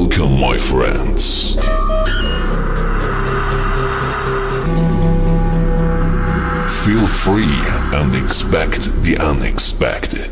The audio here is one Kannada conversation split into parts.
Welcome, my friends. Feel free and expect the unexpected.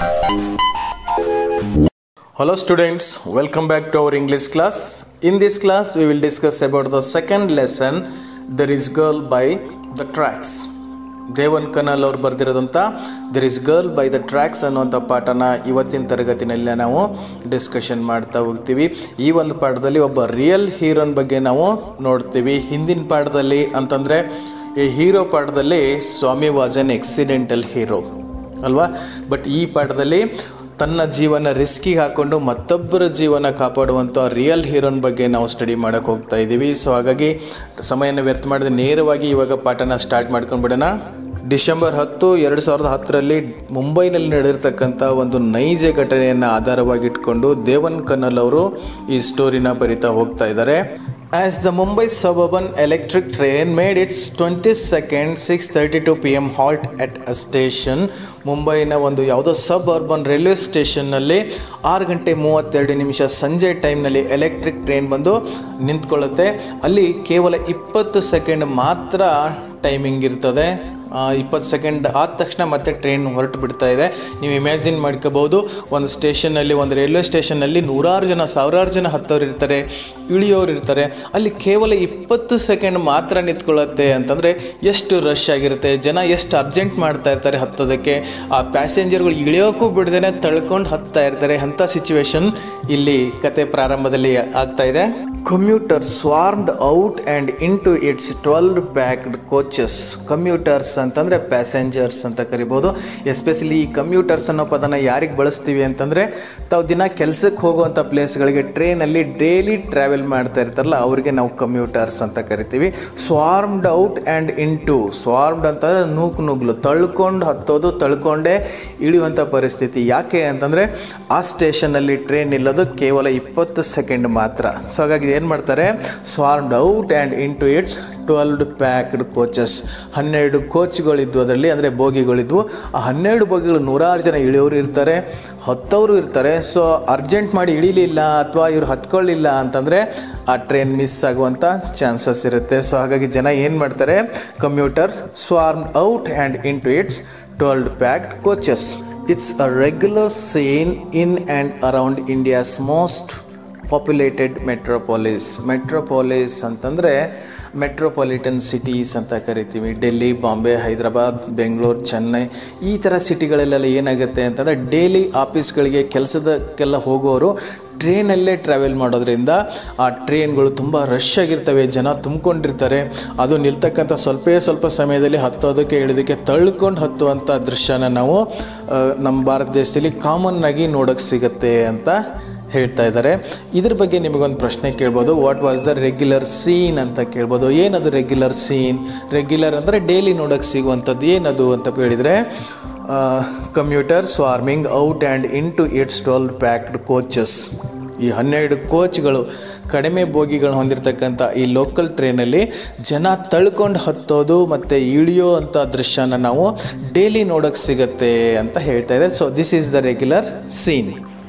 Hello students, welcome back to our English class. In this class we will discuss about the second lesson There is Girl by the Tracks. ದೇವನ್ ಕನಲ್ ಅವ್ರು ಬರೆದಿರೋದಂಥ there is girl by the tracks ಅನ್ನುವಂಥ ಪಾಠನ ಇವತ್ತಿನ ತರಗತಿನಲ್ಲಿ ನಾವು ಡಿಸ್ಕಷನ್ ಮಾಡ್ತಾ ಹೋಗ್ತೀವಿ ಈ ಒಂದು ಪಾಠದಲ್ಲಿ ಒಬ್ಬ ರಿಯಲ್ ಹೀರೋನ್ ಬಗ್ಗೆ ನಾವು ನೋಡ್ತೀವಿ ಹಿಂದಿನ ಪಾಠದಲ್ಲಿ ಅಂತಂದರೆ ಈ ಹೀರೋ ಪಾಠದಲ್ಲಿ Swami was an accidental hero ಅಲ್ವಾ ಬಟ್ ಈ ಪಾಠದಲ್ಲಿ ತನ್ನ ಜೀವನ ರಿಸ್ಕಿಗೆ ಹಾಕೊಂಡು ಮತ್ತೊಬ್ಬರ ಜೀವನ ಕಾಪಾಡುವಂಥ ರಿಯಲ್ ಹೀರೋನ್ ಬಗ್ಗೆ ನಾವು ಸ್ಟಡಿ ಮಾಡೋಕೆ ಹೋಗ್ತಾ ಇದ್ದೀವಿ ಸೊ ಹಾಗಾಗಿ ಸಮಯನ ವ್ಯರ್ಥ ಮಾಡಿದ್ರೆ ನೇರವಾಗಿ ಇವಾಗ ಪಾಠನ ಸ್ಟಾರ್ಟ್ ಮಾಡ್ಕೊಂಡ್ಬಿಡೋಣ ಡಿಸೆಂಬರ್ ಹತ್ತು ಎರಡು ಸಾವಿರದ ಹತ್ತರಲ್ಲಿ ಮುಂಬೈನಲ್ಲಿ ನಡೆದಿರ್ತಕ್ಕಂಥ ಒಂದು ನೈಜ ಘಟನೆಯನ್ನು ಆಧಾರವಾಗಿಟ್ಕೊಂಡು ದೇವನ್ ಕನ್ನಲ್ ಅವರು ಈ ಸ್ಟೋರಿನ ಬರಿತಾ ಹೋಗ್ತಾ ಇದ್ದಾರೆ As the Mumbai suburban electric train made its 22nd 6:32 p.m. halt at a station, ಮುಂಬೈನ ಒಂದು ಯಾವುದೋ ಸಬ್ ಅರ್ಬನ್ ರೈಲ್ವೆ ಸ್ಟೇಷನ್ನಲ್ಲಿ ಆರು ಗಂಟೆ ಮೂವತ್ತೆರಡು ನಿಮಿಷ ಸಂಜೆ ಟೈಮ್ನಲ್ಲಿ ಎಲೆಕ್ಟ್ರಿಕ್ ಟ್ರೈನ್ ಬಂದು ನಿಂತ್ಕೊಳ್ಳುತ್ತೆ ಅಲ್ಲಿ ಕೇವಲ ಇಪ್ಪತ್ತು ಸೆಕೆಂಡ್ ಮಾತ್ರ ಟೈಮಿಂಗ್ ಇರ್ತದೆ ಇಪ್ಪತ್ತು ಸೆಕೆಂಡ್ ಆದ ತಕ್ಷಣ ಮತ್ತೆ ಟ್ರೈನ್ ಹೊರಟು ಬಿಡ್ತಾ ಇದೆ ನೀವು ಇಮ್ಯಾಜಿನ್ ಮಾಡ್ಕೋಬೋದು ಒಂದು ಸ್ಟೇಷನ್ನಲ್ಲಿ ಒಂದು ರೈಲ್ವೆ ಸ್ಟೇಷನ್ನಲ್ಲಿ ನೂರಾರು ಜನ ಸಾವಿರಾರು ಜನ ಹತ್ತೋರು ಇರ್ತಾರೆ ಇಳಿಯೋರು ಇರ್ತಾರೆ ಅಲ್ಲಿ ಕೇವಲ ಇಪ್ಪತ್ತು ಸೆಕೆಂಡ್ ಮಾತ್ರ ನಿಂತ್ಕೊಳ್ಳುತ್ತೆ ಅಂತಂದರೆ ಎಷ್ಟು ರಶ್ ಆಗಿರುತ್ತೆ ಜನ ಎಷ್ಟು ಅರ್ಜೆಂಟ್ ಮಾಡ್ತಾ ಇರ್ತಾರೆ ಹತ್ತೋದಕ್ಕೆ ಆ ಪ್ಯಾಸೆಂಜರ್ಗಳು ಇಳಿಯೋಕ್ಕೂ ಬಿಡದೇನೆ ತಳ್ಕೊಂಡು ಹತ್ತಾ ಇರ್ತಾರೆ ಅಂಥ ಸಿಚುವೇಶನ್ ಇಲ್ಲಿ ಕತೆ ಪ್ರಾರಂಭದಲ್ಲಿ ಆಗ್ತಾ ಇದೆ commuter swarmed out and into its twelve packed coaches commuters ಅಂತಂದರೆ ಪ್ಯಾಸೆಂಜರ್ಸ್ ಅಂತ ಕರಿಬೋದು ಎಸ್ಪೆಷಲಿ ಈ ಕಮ್ಯೂಟರ್ಸ್ ಅನ್ನೋ ಪದನ ಯಾರಿಗೆ ಬಳಸ್ತೀವಿ ಅಂತಂದರೆ ತಾವು ದಿನ ಕೆಲಸಕ್ಕೆ ಹೋಗುವಂಥ ಪ್ಲೇಸ್ಗಳಿಗೆ ಟ್ರೈನಲ್ಲಿ ಡೈಲಿ ಟ್ರಾವೆಲ್ ಮಾಡ್ತಾ ಇರ್ತಾರಲ್ಲ ಅವರಿಗೆ ನಾವು ಕಮ್ಯೂಟರ್ಸ್ ಅಂತ ಕರಿತೀವಿ swarmed out and into swarmed ಅಂತಂದರೆ ನೂಕು ನುಗ್ಲು ತಳ್ಕೊಂಡು ಹತ್ತೋದು ತಳ್ಕೊಂಡೇ ಇಳಿಯುವಂಥ ಪರಿಸ್ಥಿತಿ ಯಾಕೆ ಅಂತಂದರೆ ಆ ಸ್ಟೇಷನಲ್ಲಿ ಟ್ರೈನ್ ನಿಲ್ಲೋದು ಕೇವಲ ಇಪ್ಪತ್ತು ಸೆಕೆಂಡ್ ಮಾತ್ರ ಸೊ ಹಾಗಾಗಿ ಏನು ಮಾಡ್ತಾರೆ swarmed out and into its twelve packed coaches ಹನ್ನೆರಡು ಕೋಚ್ಗಳಿದ್ವು ಅದರಲ್ಲಿ ಅಂದರೆ ಬೋಗಿಗಳಿದ್ವು ಆ ಹನ್ನೆರಡು ಬೋಗಿಗಳು ನೂರಾರು ಜನ ಇಳಿಯೋರು ಇರ್ತಾರೆ ಹತ್ತವರು ಇರ್ತಾರೆ ಸೊ ಅರ್ಜೆಂಟ್ ಮಾಡಿ ಇಳಿಲಿಲ್ಲ ಅಥವಾ ಇವ್ರು ಹತ್ಕೊಳ್ಳಿಲ್ಲ ಅಂತಂದರೆ ಆ ಟ್ರೈನ್ ಮಿಸ್ ಆಗುವಂಥ ಚಾನ್ಸಸ್ ಇರುತ್ತೆ ಸೊ ಹಾಗಾಗಿ ಜನ ಏನು ಮಾಡ್ತಾರೆ computers swarm out and into its twelve packed coaches it's a regular scene in and around India's most populated metropolis metropolis ಅಂತಂದರೆ ಮೆಟ್ರೋಪಾಲಿಟನ್ ಸಿಟೀಸ್ ಅಂತ ಕರಿತೀವಿ ಡೆಲ್ಲಿ ಬಾಂಬೆ ಹೈದರಾಬಾದ್ ಬೆಂಗಳೂರು ಚೆನ್ನೈ ಈ ಥರ ಸಿಟಿಗಳಲ್ಲೆಲ್ಲ ಏನಾಗುತ್ತೆ ಅಂತಂದರೆ ಡೈಲಿ ಆಫೀಸ್ಗಳಿಗೆ ಕೆಲಸದಕ್ಕೆಲ್ಲ ಹೋಗೋರು ಟ್ರೈನಲ್ಲೇ ಟ್ರಾವೆಲ್ ಮಾಡೋದ್ರಿಂದ ಆ ಟ್ರೈನ್ಗಳು ತುಂಬ ರಶ್ ಆಗಿರ್ತವೆ ಜನ ತುಂಬಿಕೊಂಡಿರ್ತಾರೆ ಅದು ನಿಲ್ತಕ್ಕಂಥ ಸ್ವಲ್ಪೇ ಸ್ವಲ್ಪ ಸಮಯದಲ್ಲಿ ಹತ್ತೋದಕ್ಕೆ ಇಳಿದಕ್ಕೆ ತಳ್ಕೊಂಡು ಹತ್ತುವಂಥ ದೃಶ್ಯನ ನಾವು ನಮ್ಮ ಭಾರತ ದೇಶದಲ್ಲಿ ಕಾಮನ್ ಆಗಿ ನೋಡೋಕ್ಕೆ ಸಿಗುತ್ತೆ ಅಂತ ಹೇಳ್ತಾ ಇದ್ದಾರೆ ಇದ್ರ ಬಗ್ಗೆ ನಿಮಗೊಂದು ಪ್ರಶ್ನೆ ಕೇಳ್ಬೋದು what was the regular scene ಅಂತ ಕೇಳ್ಬೋದು ಏನದು ರೆಗ್ಯುಲರ್ ಸೀನ್ ರೆಗ್ಯುಲರ್ ಅಂದರೆ ಡೈಲಿ ನೋಡೋಕ್ಕೆ ಸಿಗುವಂಥದ್ದು ಏನದು ಅಂತ ಹೇಳಿದರೆ commuter swarming out and into its twelve packed coaches ಈ ಹನ್ನೆರಡು ಕೋಚ್ಗಳು ಕಡಿಮೆ ಬೋಗಿಗಳು ಹೊಂದಿರತಕ್ಕಂಥ ಈ ಲೋಕಲ್ ಟ್ರೈನಲ್ಲಿ ಜನ ತಳ್ಕೊಂಡು ಹತ್ತೋದು ಮತ್ತು ಇಳಿಯೋ ಅಂಥ ದೃಶ್ಯನ ನಾವು ಡೈಲಿ ನೋಡೋಕ್ಕೆ ಸಿಗತ್ತೆ ಅಂತ ಹೇಳ್ತಾ ಇದೆ so this is the regular scene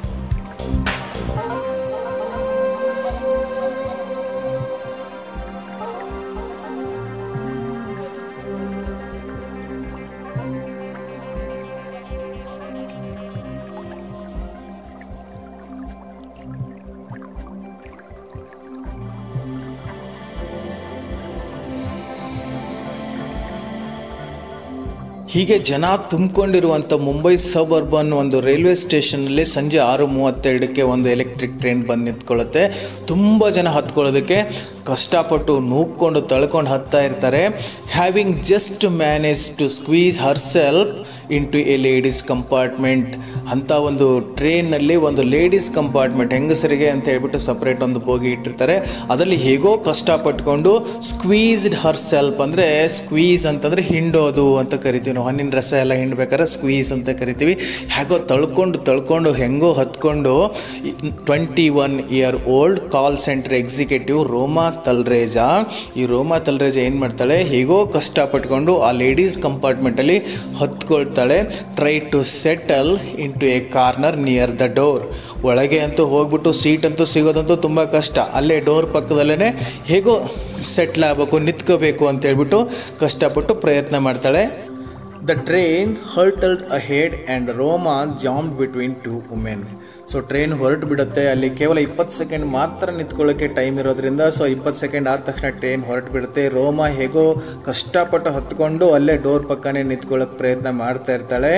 ಹೀಗೆ ಜನ ತುಂಬಿಕೊಂಡಿರುವಂಥ ಮುಂಬೈ ಸಬ್ ಅರ್ಬನ್ ಒಂದು ರೈಲ್ವೆ ಸ್ಟೇಷನಲ್ಲಿ ಸಂಜೆ ಆರು ಮೂವತ್ತೆರಡಕ್ಕೆ ಒಂದು ಎಲೆಕ್ಟ್ರಿಕ್ ಟ್ರೈನ್ ಬಂದು ನಿಂತ್ಕೊಳ್ಳುತ್ತೆ ತುಂಬ ಜನ ಹತ್ಕೊಳ್ಳೋದಕ್ಕೆ ಕಷ್ಟಪಟ್ಟು ನೂಕ್ಕೊಂಡು ತಳ್ಕೊಂಡು ಹತ್ತಾ ಇರ್ತಾರೆ having just manage to squeeze herself into a ladies compartment ಅಂಥ ಒಂದು ಟ್ರೈನ್ನಲ್ಲಿ ಒಂದು ಲೇಡೀಸ್ ಕಂಪಾರ್ಟ್ಮೆಂಟ್ ಹೆಂಗಸರಿಗೆ ಅಂತ ಹೇಳ್ಬಿಟ್ಟು ಸಪ್ರೇಟ್ ಒಂದು ಬೋಗಿ ಇಟ್ಟಿರ್ತಾರೆ ಅದರಲ್ಲಿ ಹೇಗೋ ಕಷ್ಟಪಟ್ಕೊಂಡು ಸ್ಕ್ವೀಸ್ಡ್ ಹರ್ ಸೆಲ್ಫ್ ಅಂದರೆ ಸ್ಕ್ವೀಸ್ ಅಂತಂದರೆ ಹಿಂಡೋದು ಅಂತ ಕರಿತೀವಿ ನಾವು ಹಣ್ಣಿನ ರಸ ಎಲ್ಲ ಹಿಂಡ್ಬೇಕಾದ್ರೆ ಸ್ಕ್ವೀಸ್ ಅಂತ ಕರಿತೀವಿ ಹೇಗೋ ತಳ್ಕೊಂಡು ತಳ್ಕೊಂಡು ಹೆಂಗೋ ಹತ್ಕೊಂಡು twenty one year old call centre executive Roma Talreja ಈ ರೋಮಾ ತಲ್ರೇಜ ಏನು ಮಾಡ್ತಾಳೆ ಹೇಗೋ ಕಷ್ಟಪಟ್ಕೊಂಡು ಆ ಲೇಡೀಸ್ ಕಂಪಾರ್ಟ್ಮೆಂಟಲ್ಲಿ ಹತ್ಕೊಳ್ ಹೇಳುತ್ತಾಳೆ try to settle into a corner near the door ಒಳಗೆ ಅಂತೂ ಹೋಗ್ಬಿಟ್ಟು ಸೀಟ್ ಅಂತೂ ಸಿಗೋದಂತೂ ತುಂಬ ಕಷ್ಟ ಅಲ್ಲೇ ಡೋರ್ ಪಕ್ಕದಲ್ಲೇ ಹೇಗೋ ಸೆಟ್ಲ್ ಆಗಬೇಕು ನಿಂತ್ಕೋಬೇಕು ಅಂತ ಹೇಳ್ಬಿಟ್ಟು ಕಷ್ಟಪಟ್ಟು ಪ್ರಯತ್ನ ಮಾಡ್ತಾಳೆ the train hurtled ahead and Roma jammed between two women so train ಹೊರಟು ಬಿಡುತ್ತೆ ಅಲ್ಲಿ ಕೇವಲ ಇಪ್ಪತ್ತು ಸೆಕೆಂಡ್ ಮಾತ್ರ ನಿಂತ್ಕೊಳ್ಳೋಕ್ಕೆ ಟೈಮ್ ಇರೋದ್ರಿಂದ ಸೊ ಇಪ್ಪತ್ತು ಸೆಕೆಂಡ್ ಆದ ತಕ್ಷಣ ಟ್ರೈನ್ ಹೊರಟು ಬಿಡುತ್ತೆ ರೋಮಾ ಹೇಗೋ ಕಷ್ಟಪಟ್ಟು ಹತ್ಕೊಂಡು ಅಲ್ಲೇ ಡೋರ್ ಪಕ್ಕನೇ ನಿಂತ್ಕೊಳ್ಳೋಕೆ ಪ್ರಯತ್ನ ಮಾಡ್ತಾ ಇರ್ತಾಳೆ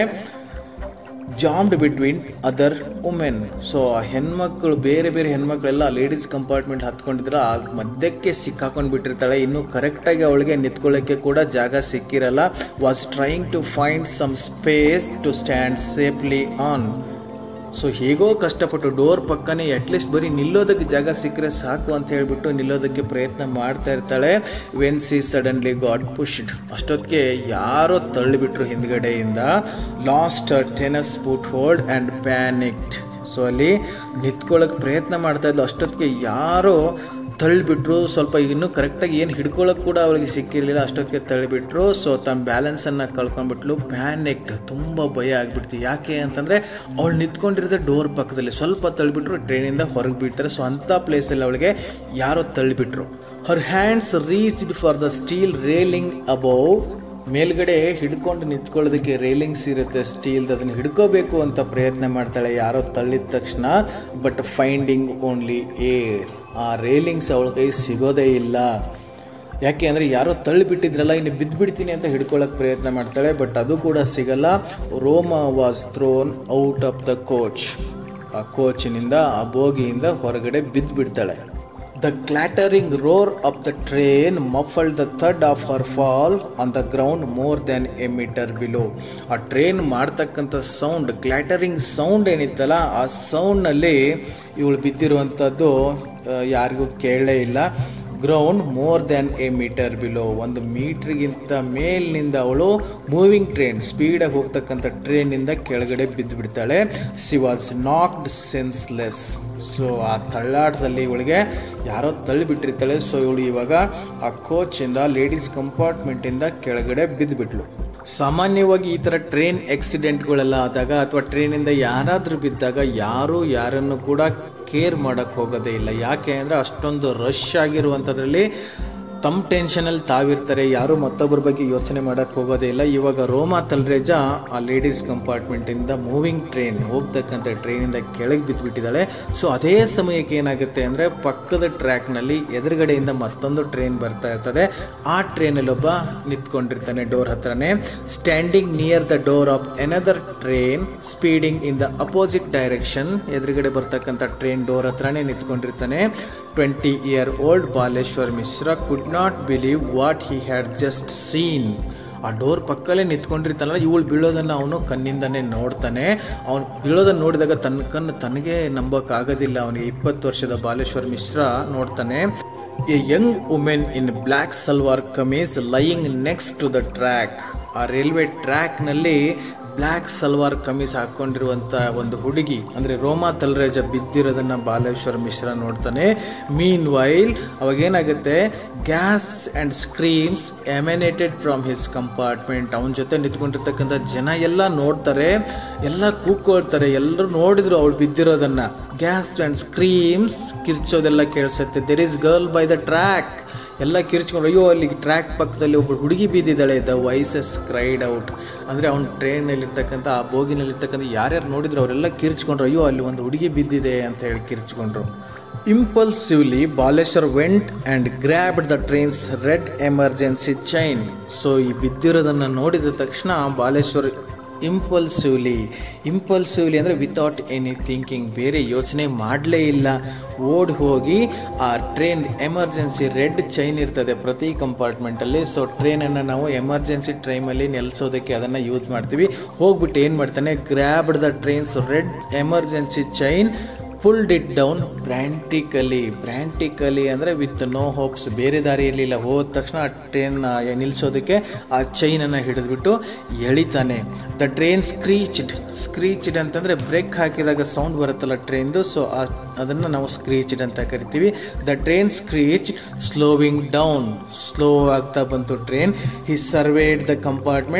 jammed between other women so ಆ ಹೆಣ್ಮಕ್ಳು ಬೇರೆ ಬೇರೆ ಹೆಣ್ಮಕ್ಳೆಲ್ಲ ಲೇಡೀಸ್ ಕಂಪಾರ್ಟ್ಮೆಂಟ್ ಹತ್ಕೊಂಡಿದ್ರೆ ಆ ಮಧ್ಯಕ್ಕೆ ಸಿಕ್ಕಾಕೊಂಡು ಬಿಟ್ಟಿರ್ತಾಳೆ ಇನ್ನು ಕರೆಕ್ಟಾಗಿ ಅವಳಿಗೆ ನಿಂತ್ಕೊಳ್ಳೋಕ್ಕೆ ಕೂಡ ಜಾಗ ಸಿಕ್ಕಿರಲ್ಲ was trying to find some space to stand safely on so ಹೇಗೋ ಕಷ್ಟಪಟ್ಟು ಡೋರ್ ಪಕ್ಕನೇ ಅಟ್ಲೀಸ್ಟ್ ಬರೀ ನಿಲ್ಲೋದಕ್ಕೆ ಜಾಗ ಸಿಕ್ಕರೆ ಸಾಕು ಅಂತ ಹೇಳ್ಬಿಟ್ಟು ನಿಲ್ಲೋದಕ್ಕೆ ಪ್ರಯತ್ನ ಮಾಡ್ತಾ ಇರ್ತಾಳೆ when she suddenly got pushed ಅಷ್ಟೊತ್ತಿಗೆ ಯಾರೋ ತಳ್ಳಿಬಿಟ್ರು ಹಿಂದ್ಗಡೆಯಿಂದ lost tenuous foothold and panicked so ಅಲ್ಲಿ ನಿಂತ್ಕೊಳ್ಳೋಕೆ ಪ್ರಯತ್ನ ಮಾಡ್ತಾ ಇದ್ಲು ಅಷ್ಟೊತ್ತಿಗೆ ಯಾರೋ ತಳ್ಳಿಬಿಟ್ರು ಸ್ವಲ್ಪ ಇನ್ನೂ ಕರೆಕ್ಟಾಗಿ ಏನು ಹಿಡ್ಕೊಳ್ಳೋಕೆ ಕೂಡ ಅವಳಿಗೆ ಸಿಕ್ಕಿರಲಿಲ್ಲ ಅಷ್ಟೊತ್ತಿಗೆ ತಳ್ಳಿಬಿಟ್ರು ಸೊ ತನ್ನ ಬ್ಯಾಲೆನ್ಸನ್ನು ಕಳ್ಕೊಂಡ್ಬಿಟ್ಲು ಪ್ಯಾನೆಕ್ಟ್ ತುಂಬ ಭಯ ಆಗಿಬಿಡ್ತು ಯಾಕೆ ಅಂತಂದರೆ ಅವಳು ನಿಂತ್ಕೊಂಡಿರೋದೇ ಡೋರ್ ಪಕ್ಕದಲ್ಲಿ ಸ್ವಲ್ಪ ತಳ್ಳಿಬಿಟ್ರು ಟ್ರೈನಿಂದ ಹೊರಗೆ ಬೀಳ್ತಾರೆ ಸೊ ಅಂಥ ಪ್ಲೇಸಲ್ಲಿ ಅವಳಿಗೆ ಯಾರೋ ತಳ್ಳಿಬಿಟ್ರು her hands reached for the steel railing above ಮೇಲ್ಗಡೆ ಹಿಡ್ಕೊಂಡು ನಿಂತ್ಕೊಳ್ಳೋದಕ್ಕೆ ರೇಲಿಂಗ್ಸ್ ಇರುತ್ತೆ ಸ್ಟೀಲ್ದು ಅದನ್ನು ಹಿಡ್ಕೋಬೇಕು ಅಂತ ಪ್ರಯತ್ನ ಮಾಡ್ತಾಳೆ ಯಾರೋ ತಳ್ಳಿದ ತಕ್ಷಣ ಬಟ್ ಫೈಂಡಿಂಗ್ ಓನ್ಲಿ ಏರ್ ಆ ರೇಲಿಂಗ್ಸ್ ಅವಳ ಕೈ ಸಿಗೋದೇ ಇಲ್ಲ ಯಾಕೆ ಅಂದರೆ ಯಾರೋ ತಳ್ಳಿಬಿಟ್ಟಿದ್ರಲ್ಲ ಇನ್ನು ಬಿದ್ದುಬಿಡ್ತೀನಿ ಅಂತ ಹಿಡ್ಕೊಳ್ಳೋಕೆ ಪ್ರಯತ್ನ ಮಾಡ್ತಾಳೆ ಬಟ್ ಅದು ಕೂಡ ಸಿಗಲ್ಲ Roma was thrown out of the coach ಆ ಕೋಚಿನಿಂದ ಆ ಬೋಗಿಯಿಂದ ಹೊರಗಡೆ ಬಿದ್ದುಬಿಡ್ತಾಳೆ the clattering roar of the train muffled the ಥರ್ಡ್ of her fall on the ground more than a meter below ಆ ಟ್ರೈನ್ ಮಾಡ್ತಕ್ಕಂಥ ಸೌಂಡ್ ಕ್ಲಾಟರಿಂಗ್ ಸೌಂಡ್ ಏನಿತ್ತಲ್ಲ ಆ ಸೌಂಡ್ನಲ್ಲಿ ಇವಳು ಬಿದ್ದಿರುವಂಥದ್ದು ಯಾರಿಗೂ ಕೇಳಲೇ ಇಲ್ಲ ground more than a meter below ಒಂದು ಮೀಟ್ರಿಗಿಂತ ಮೇಲಿನಿಂದ ಅವಳು ಮೂವಿಂಗ್ ಟ್ರೈನ್ ಸ್ಪೀಡಾಗಿ ಹೋಗ್ತಕ್ಕಂಥ ಟ್ರೈನಿಂದ ಕೆಳಗಡೆ ಬಿದ್ದು ಬಿಡ್ತಾಳೆ she was knocked senseless so ಆ ತಳ್ಳಾಟದಲ್ಲಿ ಇವಳಿಗೆ ಯಾರೋ ತಳ್ಳಿಬಿಟ್ಟಿರ್ತಾಳೆ ಸೊ ಇವಳು ಇವಾಗ ಆ ಕೋಚಿಂದ ಲೇಡೀಸ್ ಕಂಪಾರ್ಟ್ಮೆಂಟಿಂದ ಕೆಳಗಡೆ ಬಿದ್ದುಬಿಟ್ಲು ಸಾಮಾನ್ಯವಾಗಿ ಈ ಥರ ಟ್ರೈನ್ ಆಕ್ಸಿಡೆಂಟ್ಗಳೆಲ್ಲ ಆದಾಗ ಅಥವಾ ಟ್ರೈನಿಂದ ಯಾರಾದರೂ ಬಿದ್ದಾಗ ಯಾರೂ ಯಾರನ್ನು ಕೂಡ ಕೇರ್ ಮಾಡೋಕ್ಕೆ ಹೋಗೋದೇ ಇಲ್ಲ ಯಾಕೆ ಅಂದರೆ ಅಷ್ಟೊಂದು ರಶ್ ಆಗಿರುವಂಥದ್ರಲ್ಲಿ ತಮ್ಮ ಟೆನ್ಷನಲ್ಲಿ ತಾವಿರ್ತಾರೆ ಯಾರೂ ಮತ್ತೊಬ್ಬರ ಬಗ್ಗೆ ಯೋಚನೆ ಮಾಡೋಕ್ಕೆ ಹೋಗೋದೇ ಇಲ್ಲ ಇವಾಗ ರೋಮಾ ತಲ್ರೇಜ ಆ ಲೇಡೀಸ್ ಕಂಪಾರ್ಟ್ಮೆಂಟಿಂದ ಮೂವಿಂಗ್ ಟ್ರೈನ್ ಹೋಗ್ತಕ್ಕಂಥ ಟ್ರೈನಿಂದ ಕೆಳಗೆ ಬಿದ್ದುಬಿಟ್ಟಿದ್ದಾಳೆ ಸೊ ಅದೇ ಸಮಯಕ್ಕೆ ಏನಾಗುತ್ತೆ ಅಂದರೆ ಪಕ್ಕದ ಟ್ರ್ಯಾಕ್ನಲ್ಲಿ ಎದುರುಗಡೆಯಿಂದ ಮತ್ತೊಂದು ಟ್ರೈನ್ ಬರ್ತಾ ಇರ್ತದೆ ಆ ಟ್ರೈನಲ್ಲಿ ಒಬ್ಬ ನಿಂತ್ಕೊಂಡಿರ್ತಾನೆ ಡೋರ್ ಹತ್ರನೇ standing near the door of another train speeding in the opposite direction ಎದುರುಗಡೆ ಬರ್ತಕ್ಕಂಥ ಟ್ರೈನ್ ಡೋರ್ ಹತ್ರನೇ ನಿಂತ್ಕೊಂಡಿರ್ತಾನೆ twenty year old Baleshwar Mishra could not believe what he had just seen ಆ ಡೋರ್ ಪಕ್ಕಲ್ಲೇ ನಿಂತ್ಕೊಂಡಿರ್ತಾನಲ್ಲ ಇವಳು ಬೀಳೋದನ್ನು ಅವನು ಕಣ್ಣಿಂದನೇ ನೋಡ್ತಾನೆ ಅವನು ಬೀಳೋದನ್ನು ನೋಡಿದಾಗ ತನ್ನ ಕಣ್ಣು ತನಗೆ ನಂಬೋಕ್ಕಾಗೋದಿಲ್ಲ ಅವನಿಗೆ ಇಪ್ಪತ್ತು ವರ್ಷದ ಬಾಲೇಶ್ವರ್ ಮಿಶ್ರಾ ನೋಡ್ತಾನೆ a young women in black salwar kameez lying next to the track ಆ ರೈಲ್ವೆ ಟ್ರ್ಯಾಕ್ನಲ್ಲಿ ಬ್ಲ್ಯಾಕ್ ಸಲ್ವಾರ್ ಕಮೀಸ್ ಹಾಕ್ಕೊಂಡಿರುವಂಥ ಒಂದು ಹುಡುಗಿ ಅಂದರೆ ರೋಮಾ ತಲ್ರೇಜ ಬಿದ್ದಿರೋದನ್ನು ಬಾಲೇಶ್ವರ್ ಮಿಶ್ರಾ ನೋಡ್ತಾನೆ ಮೀನ್ ವೈಲ್ ಅವಾಗೇನಾಗುತ್ತೆ gasps and screams emanated from his compartment ಅವನ ಜೊತೆ ನಿಂತ್ಕೊಂಡಿರ್ತಕ್ಕಂಥ ಜನ ಎಲ್ಲ ನೋಡ್ತಾರೆ ಎಲ್ಲ ಕೂಗ್ಕೊಳ್ತಾರೆ ಎಲ್ಲರೂ ನೋಡಿದ್ರು ಅವಳು ಬಿದ್ದಿರೋದನ್ನು ಗ್ಯಾಸ್ ಆ್ಯಂಡ್ ಸ್ಕ್ರೀಮ್ಸ್ ಕಿರ್ಚೋದೆಲ್ಲ ಕೇಳಿಸುತ್ತೆ there is girl by the track ಎಲ್ಲ ಕಿರ್ಚ್ಕೊಂಡು ಅಯ್ಯೋ ಅಲ್ಲಿ ಟ್ರ್ಯಾಕ್ ಪಕ್ಕದಲ್ಲಿ ಒಬ್ಬಳು ಹುಡುಗಿ ಬಿದ್ದಿದ್ದಾಳೆ ದ ವೈಸಸ್ ಕ್ರೈಡ್ ಔಟ್ ಅಂದರೆ ಅವ್ನು ಟ್ರೈನಲ್ಲಿರ್ತಕ್ಕಂಥ ಆ ಬೋಗಿನಲ್ಲಿರ್ತಕ್ಕಂಥ ಯಾರ್ಯಾರು ನೋಡಿದ್ರು ಅವರೆಲ್ಲ ಕಿರ್ಚ್ಕೊಂಡ್ರು ಅಯ್ಯೋ ಅಲ್ಲಿ ಒಂದು ಹುಡುಗಿ ಬಿದ್ದಿದೆ ಅಂತ ಹೇಳಿ ಕಿರ್ಚ್ಕೊಂಡ್ರು impulsively Baleshwar went and grabbed the train's red emergency chain so ಈ ಬಿದ್ದಿರೋದನ್ನು ನೋಡಿದ ತಕ್ಷಣ ಬಾಲೇಶ್ವರ್ ಇಂಪಲ್ಸಿವ್ಲಿ ಇಂಪಲ್ಸಿವ್ಲಿ ಅಂದರೆ ವಿತೌಟ್ ಎನಿ ಥಿಂಕಿಂಗ್ ಬೇರೆ ಯೋಚನೆ ಮಾಡಲೇ ಇಲ್ಲ ಓಡಿ ಹೋಗಿ ಆ ಟ್ರೈನ್ ಎಮರ್ಜೆನ್ಸಿ ರೆಡ್ ಚೈನ್ ಇರ್ತದೆ ಪ್ರತಿ ಕಂಪಾರ್ಟ್ಮೆಂಟಲ್ಲಿ ಸೊ ಟ್ರೈನನ್ನು ನಾವು ಎಮರ್ಜೆನ್ಸಿ ಟ್ರೈಮಲ್ಲಿ ನಿಲ್ಲಿಸೋದಕ್ಕೆ ಅದನ್ನು ಯೂಸ್ ಮಾಡ್ತೀವಿ ಹೋಗ್ಬಿಟ್ಟು ಏನು ಮಾಡ್ತಾನೆ grabbed the train's red emergency chain pulled it down frantically frantically ಅಂದರೆ ವಿತ್ ನೋ ಹೋಪ್ಸ್ ಬೇರೆ ದಾರಿ ಇರಲಿಲ್ಲ ಹೋದ ತಕ್ಷಣ ಆ ಟ್ರೈನ್ ನಿಲ್ಲಿಸೋದಕ್ಕೆ ಆ ಚೈನನ್ನು ಹಿಡಿದ್ಬಿಟ್ಟು ಎಳಿತಾನೆ ದ ಟ್ರೈನ್ ಸ್ಕ್ರೀಚ್ಡ್ ಸ್ಕ್ರೀಚ್ಡ್ ಅಂತಂದರೆ ಬ್ರೇಕ್ ಹಾಕಿದಾಗ ಸೌಂಡ್ ಬರುತ್ತಲ್ಲ ಟ್ರೈನ್ದು ಸೊ ಅದನ್ನು ನಾವು ಸ್ಕ್ರೀಚ್ಡ್ ಅಂತ ಕರಿತೀವಿ the train screech slowing down slow ಆಗ್ತಾ ಬಂತು train he surveyed the compartment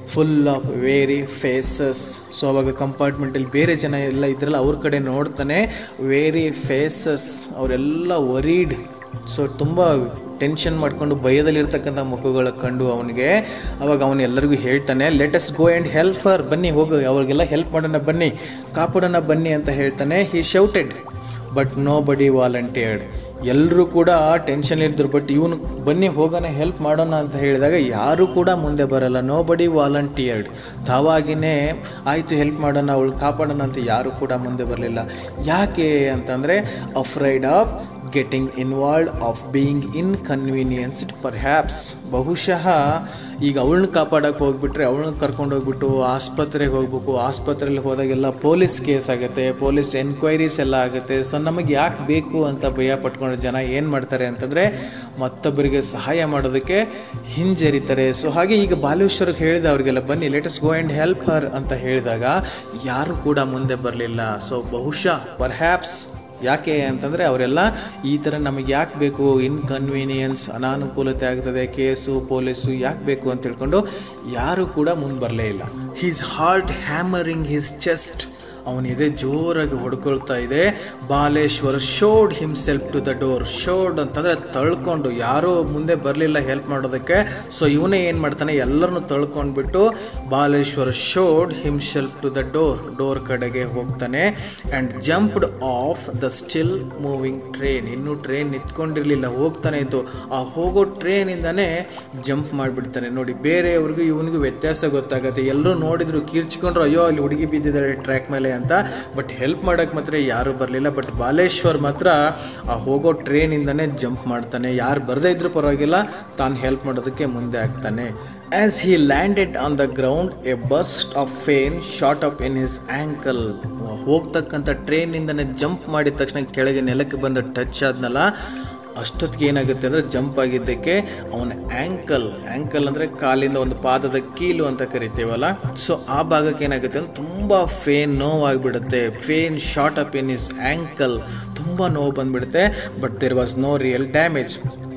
full of weary faces so ಅವಾಗ ಕಂಪಾರ್ಟ್ಮೆಂಟಲ್ಲಿ ಬೇರೆ ಜನ ಎಲ್ಲ ಇದ್ರಲ್ಲ ಅವ್ರ ಕಡೆ ನೋಡ್ತಾನೆ ವೇರಿ ಫೇಸಸ್ ಅವರೆಲ್ಲ ವರೀಡ್ ಸೊ ತುಂಬ ಟೆನ್ಷನ್ ಮಾಡಿಕೊಂಡು ಭಯದಲ್ಲಿರ್ತಕ್ಕಂಥ ಮುಖಗಳ ಕಂಡು ಅವನಿಗೆ ಅವಾಗ ಅವನು ಎಲ್ಲರಿಗೂ ಹೇಳ್ತಾನೆ let's go and help her ಬನ್ನಿ ಹೋಗು ಅವ್ರಿಗೆಲ್ಲ ಹೆಲ್ಪ್ ಮಾಡೋಣ ಬನ್ನಿ ಕಾಪಾಡೋಣ ಬನ್ನಿ ಅಂತ ಹೇಳ್ತಾನೆ he shouted but nobody volunteered ಎಲ್ಲರೂ ಕೂಡ ಟೆನ್ಷನ್ ಇದ್ರು ಬಟ್ ಇವನು ಬನ್ನಿ ಹೋಗೋಣ ಹೆಲ್ಪ್ ಮಾಡೋಣ ಅಂತ ಹೇಳಿದಾಗ ಯಾರೂ ಕೂಡ ಮುಂದೆ ಬರಲ್ಲ ನೋ ಬಡಿ ವಾಲಂಟಿಯರ್ಡ್ ತಾವಾಗಿನೇ ಆಯಿತು ಹೆಲ್ಪ್ ಮಾಡೋಣ ಅವಳು ಕಾಪಾಡೋಣ ಅಂತ ಯಾರೂ ಕೂಡ ಮುಂದೆ ಬರಲಿಲ್ಲ ಯಾಕೆ ಅಂತಂದರೆ afraid of getting involved of being inconvenienced perhaps ಬಹುಶಃ ಈಗ ಅವಳನ್ನ ಕಾಪಾಡೋಕೆ ಹೋಗ್ಬಿಟ್ರೆ ಅವಳನ್ನ ಕರ್ಕೊಂಡು ಹೋಗ್ಬಿಟ್ಟು ಆಸ್ಪತ್ರೆಗೆ ಹೋಗ್ಬೇಕು ಆಸ್ಪತ್ರೆಯಲ್ಲಿ ಹೋದಾಗೆಲ್ಲ ಪೊಲೀಸ್ ಕೇಸ್ ಆಗುತ್ತೆ ಪೊಲೀಸ್ ಎನ್ಕ್ವೈರೀಸ್ ಎಲ್ಲ ಆಗುತ್ತೆ ಸೊ ನಮಗೆ ಯಾಕೆ ಬೇಕು ಅಂತ ಭಯ ಪಟ್ಕೊಂಡು ಜನ ಏನು ಮಾಡ್ತಾರೆ ಅಂತಂದರೆ ಮತ್ತೊಬ್ಬರಿಗೆ ಸಹಾಯ ಮಾಡೋದಕ್ಕೆ ಹಿಂಜರಿತಾರೆ ಸೊ ಹಾಗೆ ಈಗ ಬಾಲೇಶ್ವರ್ಗೆ ಹೇಳಿದ ಅವರಿಗೆಲ್ಲ ಬನ್ನಿ let's go and help her ಅಂತ ಹೇಳಿದಾಗ ಯಾರು ಕೂಡ ಮುಂದೆ ಬರಲಿಲ್ಲ ಸೊ ಬಹುಶಃ ಪರ್ಹ್ಯಾಪ್ಸ್ ಯಾಕೆ ಅಂತಂದರೆ ಅವರೆಲ್ಲ ಈ ಥರ ನಮಗೆ ಯಾಕೆ ಬೇಕು ಇನ್ಕನ್ವೀನಿಯನ್ಸ್ ಅನಾನುಕೂಲತೆ ಆಗ್ತದೆ ಕೇಸು ಪೊಲೀಸು ಯಾಕೆ ಬೇಕು ಅಂತ ತಿಳ್ಕೊಂಡು ಯಾರು ಕೂಡ ಮುಂದೆ ಬರಲೇ ಇಲ್ಲ he's heart hammering his chest ಅವನಿದೆ ಜೋರಾಗಿ ಹೊಡ್ಕೊಳ್ತಾ ಇದೆ Baleshwar shoved himself to the door shoved ಅಂತಂದರೆ ತಳ್ಕೊಂಡು ಯಾರೂ ಮುಂದೆ ಬರಲಿಲ್ಲ ಹೆಲ್ಪ್ ಮಾಡೋದಕ್ಕೆ ಸೊ ಇವನೇ ಏನು ಮಾಡ್ತಾನೆ ಎಲ್ಲರನ್ನು ತಳ್ಕೊಂಡ್ಬಿಟ್ಟು Baleshwar shoved himself to the door door ಕಡೆಗೆ ಹೋಗ್ತಾನೆ and jumped off the still moving train ಇನ್ನೂ ಟ್ರೈನ್ ನಿಂತ್ಕೊಂಡಿರಲಿಲ್ಲ ಹೋಗ್ತಾನೆ ಇತ್ತು ಆ ಹೋಗೋ ಟ್ರೈನಿಂದನೇ ಜಂಪ್ ಮಾಡಿಬಿಡ್ತಾನೆ ನೋಡಿ ಬೇರೆಯವ್ರಿಗೂ ಇವನಿಗೂ ವ್ಯತ್ಯಾಸ ಗೊತ್ತಾಗುತ್ತೆ ಎಲ್ಲರೂ ನೋಡಿದ್ರು ಕೀರ್ಚ್ಕೊಂಡ್ರು ಅಯ್ಯೋ ಅಲ್ಲಿ ಹುಡುಗಿ ಬಿದ್ದಿದ್ದಾಳೆ ಟ್ರ್ಯಾಕ್ ಮೇಲೆ ಅಂತ ಬಟ್ ಹೆಲ್ಪ್ ಮಾಡೋಕ್ಕೆ ಮಾತ್ರ ಯಾರೂ ಬರಲಿಲ್ಲ ಬಟ್ ಬಾಲೇಶ್ವರ್ ಮಾತ್ರ ಆ ಹೋಗೋ ಟ್ರೈನಿಂದನೇ ಜಂಪ್ ಮಾಡ್ತಾನೆ ಯಾರು ಬರದೇ ಇದ್ರೂ ಪರವಾಗಿಲ್ಲ ತಾನು ಹೆಲ್ಪ್ ಮಾಡೋದಕ್ಕೆ ಮುಂದೆ ಆಗ್ತಾನೆ as he landed on the ground a burst of pain shot up in his ankle ಹೋಗ್ತಕ್ಕಂಥ ಟ್ರೈನಿಂದನೇ ಜಂಪ್ ಮಾಡಿದ ತಕ್ಷಣ ಕೆಳಗೆ ನೆಲಕ್ಕೆ ಬಂದು ಟಚ್ ಆದ್ನಲ್ಲ ಅಷ್ಟೊತ್ತಿಗೆ ಏನಾಗುತ್ತೆ ಅಂದರೆ ಜಂಪ್ ಆಗಿದ್ದಕ್ಕೆ ಅವನ ಆ್ಯಂಕಲ್ ಆ್ಯಂಕಲ್ ಅಂದರೆ ಕಾಲಿಂದ ಒಂದು ಪಾದದ ಕೀಲು ಅಂತ ಕರಿತೀವಲ್ಲ ಸೊ ಆ ಭಾಗಕ್ಕೆ ಏನಾಗುತ್ತೆ ಅಂದ್ರೆ ತುಂಬ ಫೇನ್ ನೋವಾಗಿಬಿಡುತ್ತೆ pain shot up in his ankle ತುಂಬ ನೋವು ಬಂದುಬಿಡುತ್ತೆ but there was no real damage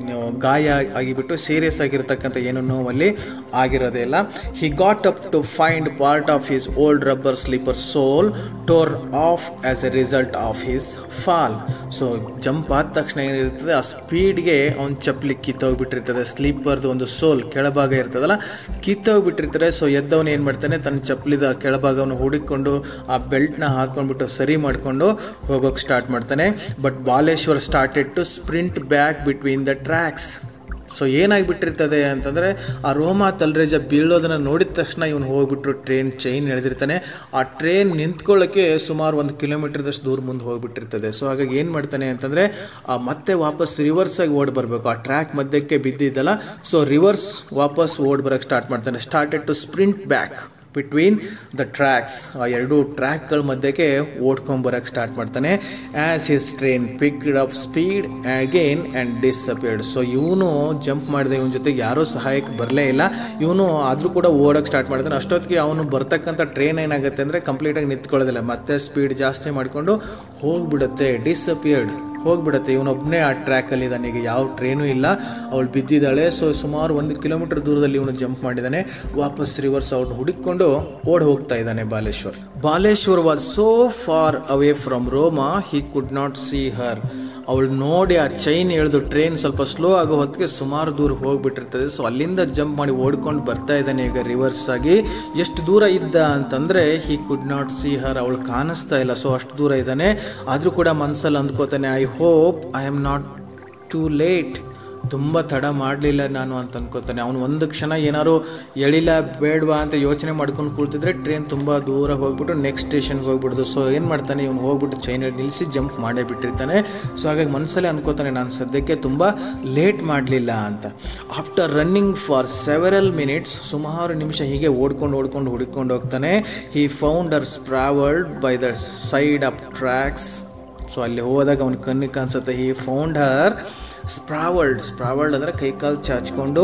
ಗಾಯ ಆಗಿಬಿಟ್ಟು ಸೀರಿಯಸ್ ಆಗಿರ್ತಕ್ಕಂಥ ಏನು ನೋವಲ್ಲಿ ಆಗಿರೋದೇ ಇಲ್ಲ he got up to find part of his old rubber slipper sole torn off as a result of his fall so jump ಆದ ತಕ್ಷಣ ಏನಿರ್ತದೆ ಆ ಸ್ಪೀಡ್ಗೆ ಅವ್ನ ಚಪ್ಪಲಿ ಕಿತ್ತೋಗ್ಬಿಟ್ಟಿರ್ತದೆ ಸ್ಲೀಪರ್ದು ಒಂದು ಸೋಲ್ ಕೆಳಭಾಗ ಇರ್ತದಲ್ಲ ಕಿತ್ತೋಗ್ಬಿಟ್ಟಿರ್ತಾರೆ ಸೊ ಎದ್ದವನು ಏನು ಮಾಡ್ತಾನೆ ತನ್ನ ಚಪ್ಪಲಿದ ಕೆಳಭಾಗವನ್ನು ಹುಡುಕೊಂಡು ಆ ಬೆಲ್ಟ್ನ ಹಾಕೊಂಡ್ಬಿಟ್ಟು ಸರಿ ಮಾಡಿಕೊಂಡು ಹೋಗೋಕೆ ಸ್ಟಾರ್ಟ್ ಮಾಡ್ತಾನೆ but Baleshwar started to sprint back between the tracks so ಏನಾಗಿಬಿಟ್ಟಿರ್ತದೆ ಅಂತಂದರೆ ಆ ರೋಮ ತಲ್ರೇಜ ಬೀಳೋದನ್ನು ನೋಡಿದ ತಕ್ಷಣ ಇವನು ಹೋಗ್ಬಿಟ್ರು ಟ್ರೈನ್ ಚೈನ್ ಎಳೆದಿರ್ತಾನೆ ಆ ಟ್ರೈನ್ ನಿಂತ್ಕೊಳ್ಳೋಕ್ಕೆ ಸುಮಾರು ಒಂದು ಕಿಲೋಮೀಟರ್ದಷ್ಟು ದೂರ ಮುಂದೆ ಹೋಗ್ಬಿಟ್ಟಿರ್ತದೆ ಸೊ ಹಾಗಾಗಿ ಏನು ಮಾಡ್ತಾನೆ ಅಂತಂದರೆ ಮತ್ತೆ ವಾಪಸ್ ರಿವರ್ಸ್ ಆಗಿ ಓಡಿ ಬರಬೇಕು ಆ ಟ್ರ್ಯಾಕ್ ಮಧ್ಯಕ್ಕೆ ಬಿದ್ದಿದ್ದಲ್ಲ ಸೊ ರಿವರ್ಸ್ ವಾಪಸ್ ಓಡಿ ಬರೋಕ್ಕೆ ಸ್ಟಾರ್ಟ್ ಮಾಡ್ತಾನೆ started to sprint back between the tracks ಆ ಎರಡು ಟ್ರ್ಯಾಕ್ಗಳ ಮಧ್ಯಕ್ಕೆ ಓಡ್ಕೊಂಬರಕ್ಕೆ ಸ್ಟಾರ್ಟ್ ಮಾಡ್ತಾನೆ as his train picked up speed again and disappeared so ಇವನು ಜಂಪ್ ಮಾಡಿದೆ ಇವನ ಜೊತೆಗೆ ಯಾರೂ ಸಹಾಯಕ್ಕೆ ಬರಲೇ ಇಲ್ಲ ಇವನು ಆದರೂ ಕೂಡ ಓಡೋಕ್ಕೆ ಸ್ಟಾರ್ಟ್ ಮಾಡ್ತಾನೆ ಅಷ್ಟೊತ್ತಿಗೆ ಅವನು ಬರ್ತಕ್ಕಂಥ ಟ್ರೈನ್ ಏನಾಗುತ್ತೆ ಅಂದರೆ ಕಂಪ್ಲೀಟಾಗಿ ನಿಂತ್ಕೊಳ್ಳೋದಿಲ್ಲ ಮತ್ತೆ ಸ್ಪೀಡ್ ಜಾಸ್ತಿ ಮಾಡಿಕೊಂಡು ಹೋಗ್ಬಿಡುತ್ತೆ ಡಿಸಪಿಯರ್ಡ್ ಹೋಗ್ಬಿಡುತ್ತೆ ಇವನೊಬ್ಬನೇ ಆ ಟ್ರ್ಯಾಕಲ್ಲಿ ಇದ್ದಾನೆ ಈಗ ಯಾವ ಟ್ರೈನು ಇಲ್ಲ ಅವಳು ಬಿದ್ದಿದ್ದಾಳೆ ಸೊ ಸುಮಾರು ಒಂದು ಕಿಲೋಮೀಟರ್ ದೂರದಲ್ಲಿ ಇವನು ಜಂಪ್ ಮಾಡಿದ್ದಾನೆ ವಾಪಸ್ ರಿವರ್ಸ್ ಅವ್ರನ್ನ ಹುಡುಕೊಂಡು ಓಡ್ ಹೋಗ್ತಾ ಇದ್ದಾನೆ Baleshwar Baleshwar was so far away from Roma he could not see her ಅವಳು ನೋಡಿ ಆ ಚೈನ್ ಎಳೆದು ಟ್ರೈನ್ ಸ್ವಲ್ಪ ಸ್ಲೋ ಆಗೋ ಹೊತ್ತಿಗೆ ಸುಮಾರು ದೂರ ಹೋಗ್ಬಿಟ್ಟಿರ್ತದೆ ಸೊ ಅಲ್ಲಿಂದ ಜಂಪ್ ಮಾಡಿ ಓಡ್ಕೊಂಡು ಬರ್ತಾ ಇದ್ದಾನೆ ಈಗ ರಿವರ್ಸ್ ಆಗಿ ಎಷ್ಟು ದೂರ ಇದ್ದ ಅಂತಂದರೆ ಹಿ ಕುಡ್ ನಾಟ್ ಸಿ ಹರ್ ಅವಳು ಕಾಣಿಸ್ತಾ ಇಲ್ಲ ಸೊ ಅಷ್ಟು ದೂರ ಇದ್ದಾನೆ ಆದರೂ ಕೂಡ ಮನಸ್ಸಲ್ಲಿ ಅಂದ್ಕೋತಾನೆ I hope I am not too late ತುಂಬ ತಡ ಮಾಡಲಿಲ್ಲ ನಾನು ಅಂತ ಅನ್ಕೋತಾನೆ ಅವನು ಒಂದು ಕ್ಷಣ ಏನಾದ್ರು ಎಳಿಲ್ಲ ಬೇಡವಾ ಅಂತ ಯೋಚನೆ ಮಾಡ್ಕೊಂಡು ಕುಳ್ತಿದ್ರೆ ಟ್ರೈನ್ ತುಂಬ ದೂರ ಹೋಗ್ಬಿಟ್ಟು ನೆಕ್ಸ್ಟ್ ಸ್ಟೇಷನ್ಗೆ ಹೋಗ್ಬಿಡೋದು ಸೊ ಏನು ಮಾಡ್ತಾನೆ ಇವನು ಹೋಗ್ಬಿಟ್ಟು ಚೈನ್ ನಿಲ್ಲಿಸಿ ಜಂಪ್ ಮಾಡೇ ಬಿಟ್ಟಿರ್ತಾನೆ ಸೊ ಹಾಗಾಗಿ ಮನಸ್ಸಲ್ಲೇ ಅನ್ಕೋತಾನೆ ನಾನು ಸದ್ಯಕ್ಕೆ ತುಂಬ ಲೇಟ್ ಮಾಡಲಿಲ್ಲ ಅಂತ after running for several minutes ಸುಮಾರು ನಿಮಿಷ ಹೀಗೆ ಓಡ್ಕೊಂಡು ಓಡ್ಕೊಂಡು ಹುಡುಕೊಂಡು ಹೋಗ್ತಾನೆ he found her sprawled by the side of tracks so ಅಲ್ಲಿ ಹೋದಾಗ ಅವನ ಕಣ್ಣಿಗೆ ಕಾಣಿಸುತ್ತೆ ಹಿ ಫೌಂಡ್ ಹರ್ ಸ್ಪ್ರಾವಲ್ಡ್ ಸ್ಪ್ರಾವಲ್ಡ್ ಅಂದರೆ ಕೈಕಾಲು ಚಾಚ್ಕೊಂಡು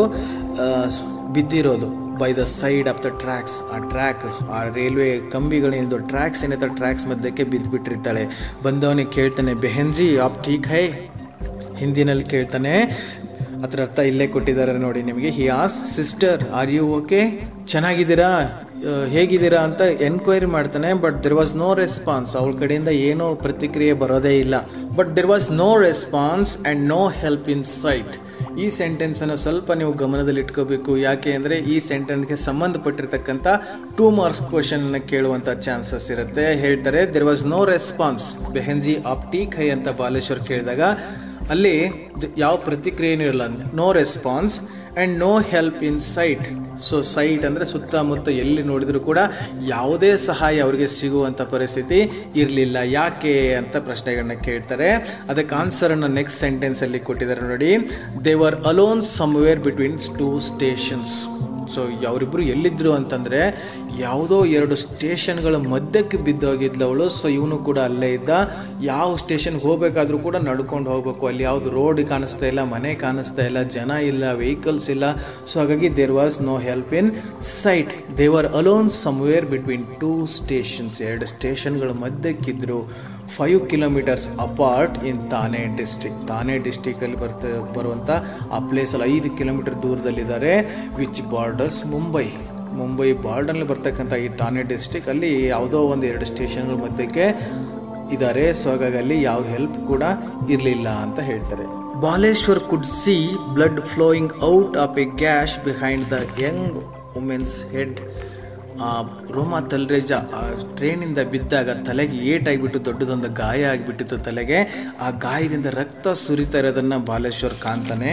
ಬಿದ್ದಿರೋದು by the side of the tracks ಆ ಟ್ರ್ಯಾಕ್ ಆ ರೈಲ್ವೆ ಕಂಬಿಗಳಿಂದ ಟ್ರ್ಯಾಕ್ಸ್ ಏನಿದೆ ಟ್ರ್ಯಾಕ್ಸ್ ಮಧ್ಯಕ್ಕೆ ಬಿದ್ದುಬಿಟ್ಟಿರ್ತಾಳೆ ಬಂದವನಿಗೆ ಕೇಳ್ತಾನೆ ಬೆಹೆನ್ಜಿ ಆಪ್ ಠೀಕ್ ಹೈ ಹಿಂದಿನಲ್ಲಿ ಕೇಳ್ತಾನೆ ಅದರ ಅರ್ಥ ಇಲ್ಲೇ ಕೊಟ್ಟಿದ್ದಾರೆ ನೋಡಿ ನಿಮಗೆ ಹಿ ಆಸ್ ಸಿಸ್ಟರ್ ಆರ್ ಯು ಓಕೆ ಚೆನ್ನಾಗಿದ್ದೀರಾ ಆ, ಹೇಗಿದ್ದೀರಾ ಅಂತ ಎನ್ಕ್ವೈರಿ ಮಾಡ್ತಾನೆ but there was no response ಅವಳ ಕಡೆಯಿಂದ ಏನೋ ಪ್ರತಿಕ್ರಿಯೆ ಬರೋದೇ ಇಲ್ಲ but there was no response and no help in sight ಈ ಸೆಂಟೆನ್ಸನ್ನು ಸ್ವಲ್ಪ ನೀವು ಗಮನದಲ್ಲಿ ಇಟ್ಕೋಬೇಕು ಯಾಕೆ ಅಂದರೆ ಈ ಸೆಂಟೆನ್ಸ್ಗೆ ಸಂಬಂಧಪಟ್ಟಿರ್ತಕ್ಕಂಥ ಟೂ ಮಾರ್ಕ್ಸ್ ಕ್ವಶನ್ನ ಕೇಳುವಂಥ ಚಾನ್ಸಸ್ ಇರುತ್ತೆ ಹೇಳ್ತಾರೆ ದೆರ್ ವಾಸ್ ನೋ ರೆಸ್ಪಾನ್ಸ್ ಬೆಹೆನ್ಜಿ ಆಪ್ಟಿಕ್ ಹೈ ಅಂತ ಬಾಲೇಶ್ವರ್ ಕೇಳಿದಾಗ ಅಲ್ಲಿ ದ- ಯಾವ ಪ್ರತಿಕ್ರಿಯೆನೂ ಇರಲ್ಲ no response and no help in sight so sight ಅಂದರೆ ಸುತ್ತಮುತ್ತ ಎಲ್ಲಿ ನೋಡಿದರೂ ಕೂಡ ಯಾವುದೇ ಸಹಾಯ ಅವರಿಗೆ ಸಿಗುವಂಥ ಪರಿಸ್ಥಿತಿ ಇರಲಿಲ್ಲ ಯಾಕೆ ಅಂತ ಪ್ರಶ್ನೆಗಳನ್ನ ಕೇಳ್ತಾರೆ ಅದಕ್ಕೆ ಆನ್ಸರನ್ನು ನೆಕ್ಸ್ಟ್ ಸೆಂಟೆನ್ಸಲ್ಲಿ ಕೊಟ್ಟಿದ್ದಾರೆ ನೋಡಿ they were alone somewhere between two stations so ಅವರಿಬ್ಬರು ಎಲ್ಲಿದ್ದರು ಅಂತಂದರೆ ಯಾವುದೋ ಎರಡು ಸ್ಟೇಷನ್ಗಳ ಮಧ್ಯಕ್ಕೆ ಬಿದ್ದೋಗಿದ್ಲು ಅವಳು ಸೊ ಇವನು ಕೂಡ ಅಲ್ಲೇ ಇದ್ದ ಯಾವ ಸ್ಟೇಷನ್ಗೆ ಹೋಗಬೇಕಾದ್ರೂ ಕೂಡ ನಡ್ಕೊಂಡು ಹೋಗ್ಬೇಕು ಅಲ್ಲಿ ಯಾವುದು ರೋಡ್ ಕಾಣಿಸ್ತಾ ಇಲ್ಲ ಮನೆ ಕಾಣಿಸ್ತಾ ಇಲ್ಲ ಜನ ಇಲ್ಲ ವೆಹಿಕಲ್ಸ್ ಇಲ್ಲ ಸೊ ಹಾಗಾಗಿ there was no help in sight they were alone somewhere between two stations ಎರಡು ಸ್ಟೇಷನ್ಗಳ ಮಧ್ಯಕ್ಕಿದ್ರು five kilometres apart in Thane district Thane ಡಿಸ್ಟಿಕಲ್ಲಿ ಬರ್ತ ಬರುವಂಥ ಆ ಪ್ಲೇಸಲ್ಲಿ ಐದು ಕಿಲೋಮೀಟರ್ ದೂರದಲ್ಲಿದ್ದಾರೆ ವಿಚ್ ಬಾರ್ಡರ್ಸ್ ಮುಂಬೈ ಮುಂಬೈ ಬಾರ್ಡರ್ನಲ್ಲಿ ಬರ್ತಕ್ಕಂಥ ಈ ಟಾನೆ ಡಿಸ್ಟಿಕ್ ಅಲ್ಲಿ ಯಾವುದೋ ಒಂದು ಎರಡು ಸ್ಟೇಷನ್ಗಳ ಮಧ್ಯಕ್ಕೆ ಇದ್ದಾರೆ ಸೊ ಹಾಗಾಗಿ ಅಲ್ಲಿ ಯಾವ ಹೆಲ್ಪ್ ಕೂಡ ಇರಲಿಲ್ಲ ಅಂತ ಹೇಳ್ತಾರೆ Baleshwar could see blood flowing out of a gash behind the young woman's head ಆ ರೋಮ ತಲ್ರೇಜ ಆ ಟ್ರೈನಿಂದ ಬಿದ್ದಾಗ ತಲೆಗೆ ಏಟಾಗಿಬಿಟ್ಟು ದೊಡ್ಡದೊಂದು ಗಾಯ ಆಗಿಬಿಟ್ಟಿತ್ತು ತಲೆಗೆ ಆ ಗಾಯದಿಂದ ರಕ್ತ ಸುರಿತಾ ಇರೋದನ್ನ ಬಾಲೇಶ್ವರ್ ಕಾಣ್ತಾನೆ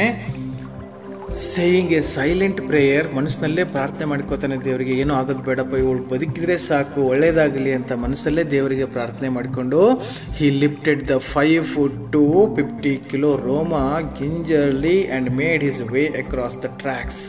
ಸೇಯಿಂಗ್ ಎ ಸೈಲೆಂಟ್ ಪ್ರೇಯರ್ ಮನಸ್ಸಿನಲ್ಲೇ ಪ್ರಾರ್ಥನೆ ಮಾಡ್ಕೋತಾನೆ ದೇವರಿಗೆ ಏನೂ ಆಗೋದು ಬೇಡಪ್ಪ ಇವಳು ಬದುಕಿದ್ರೆ ಸಾಕು ಒಳ್ಳೇದಾಗಲಿ ಅಂತ ಮನಸ್ಸಲ್ಲೇ ದೇವರಿಗೆ ಪ್ರಾರ್ಥನೆ ಮಾಡಿಕೊಂಡು he lifted the five foot two fifty kilo Roma gingerly and made his way across the tracks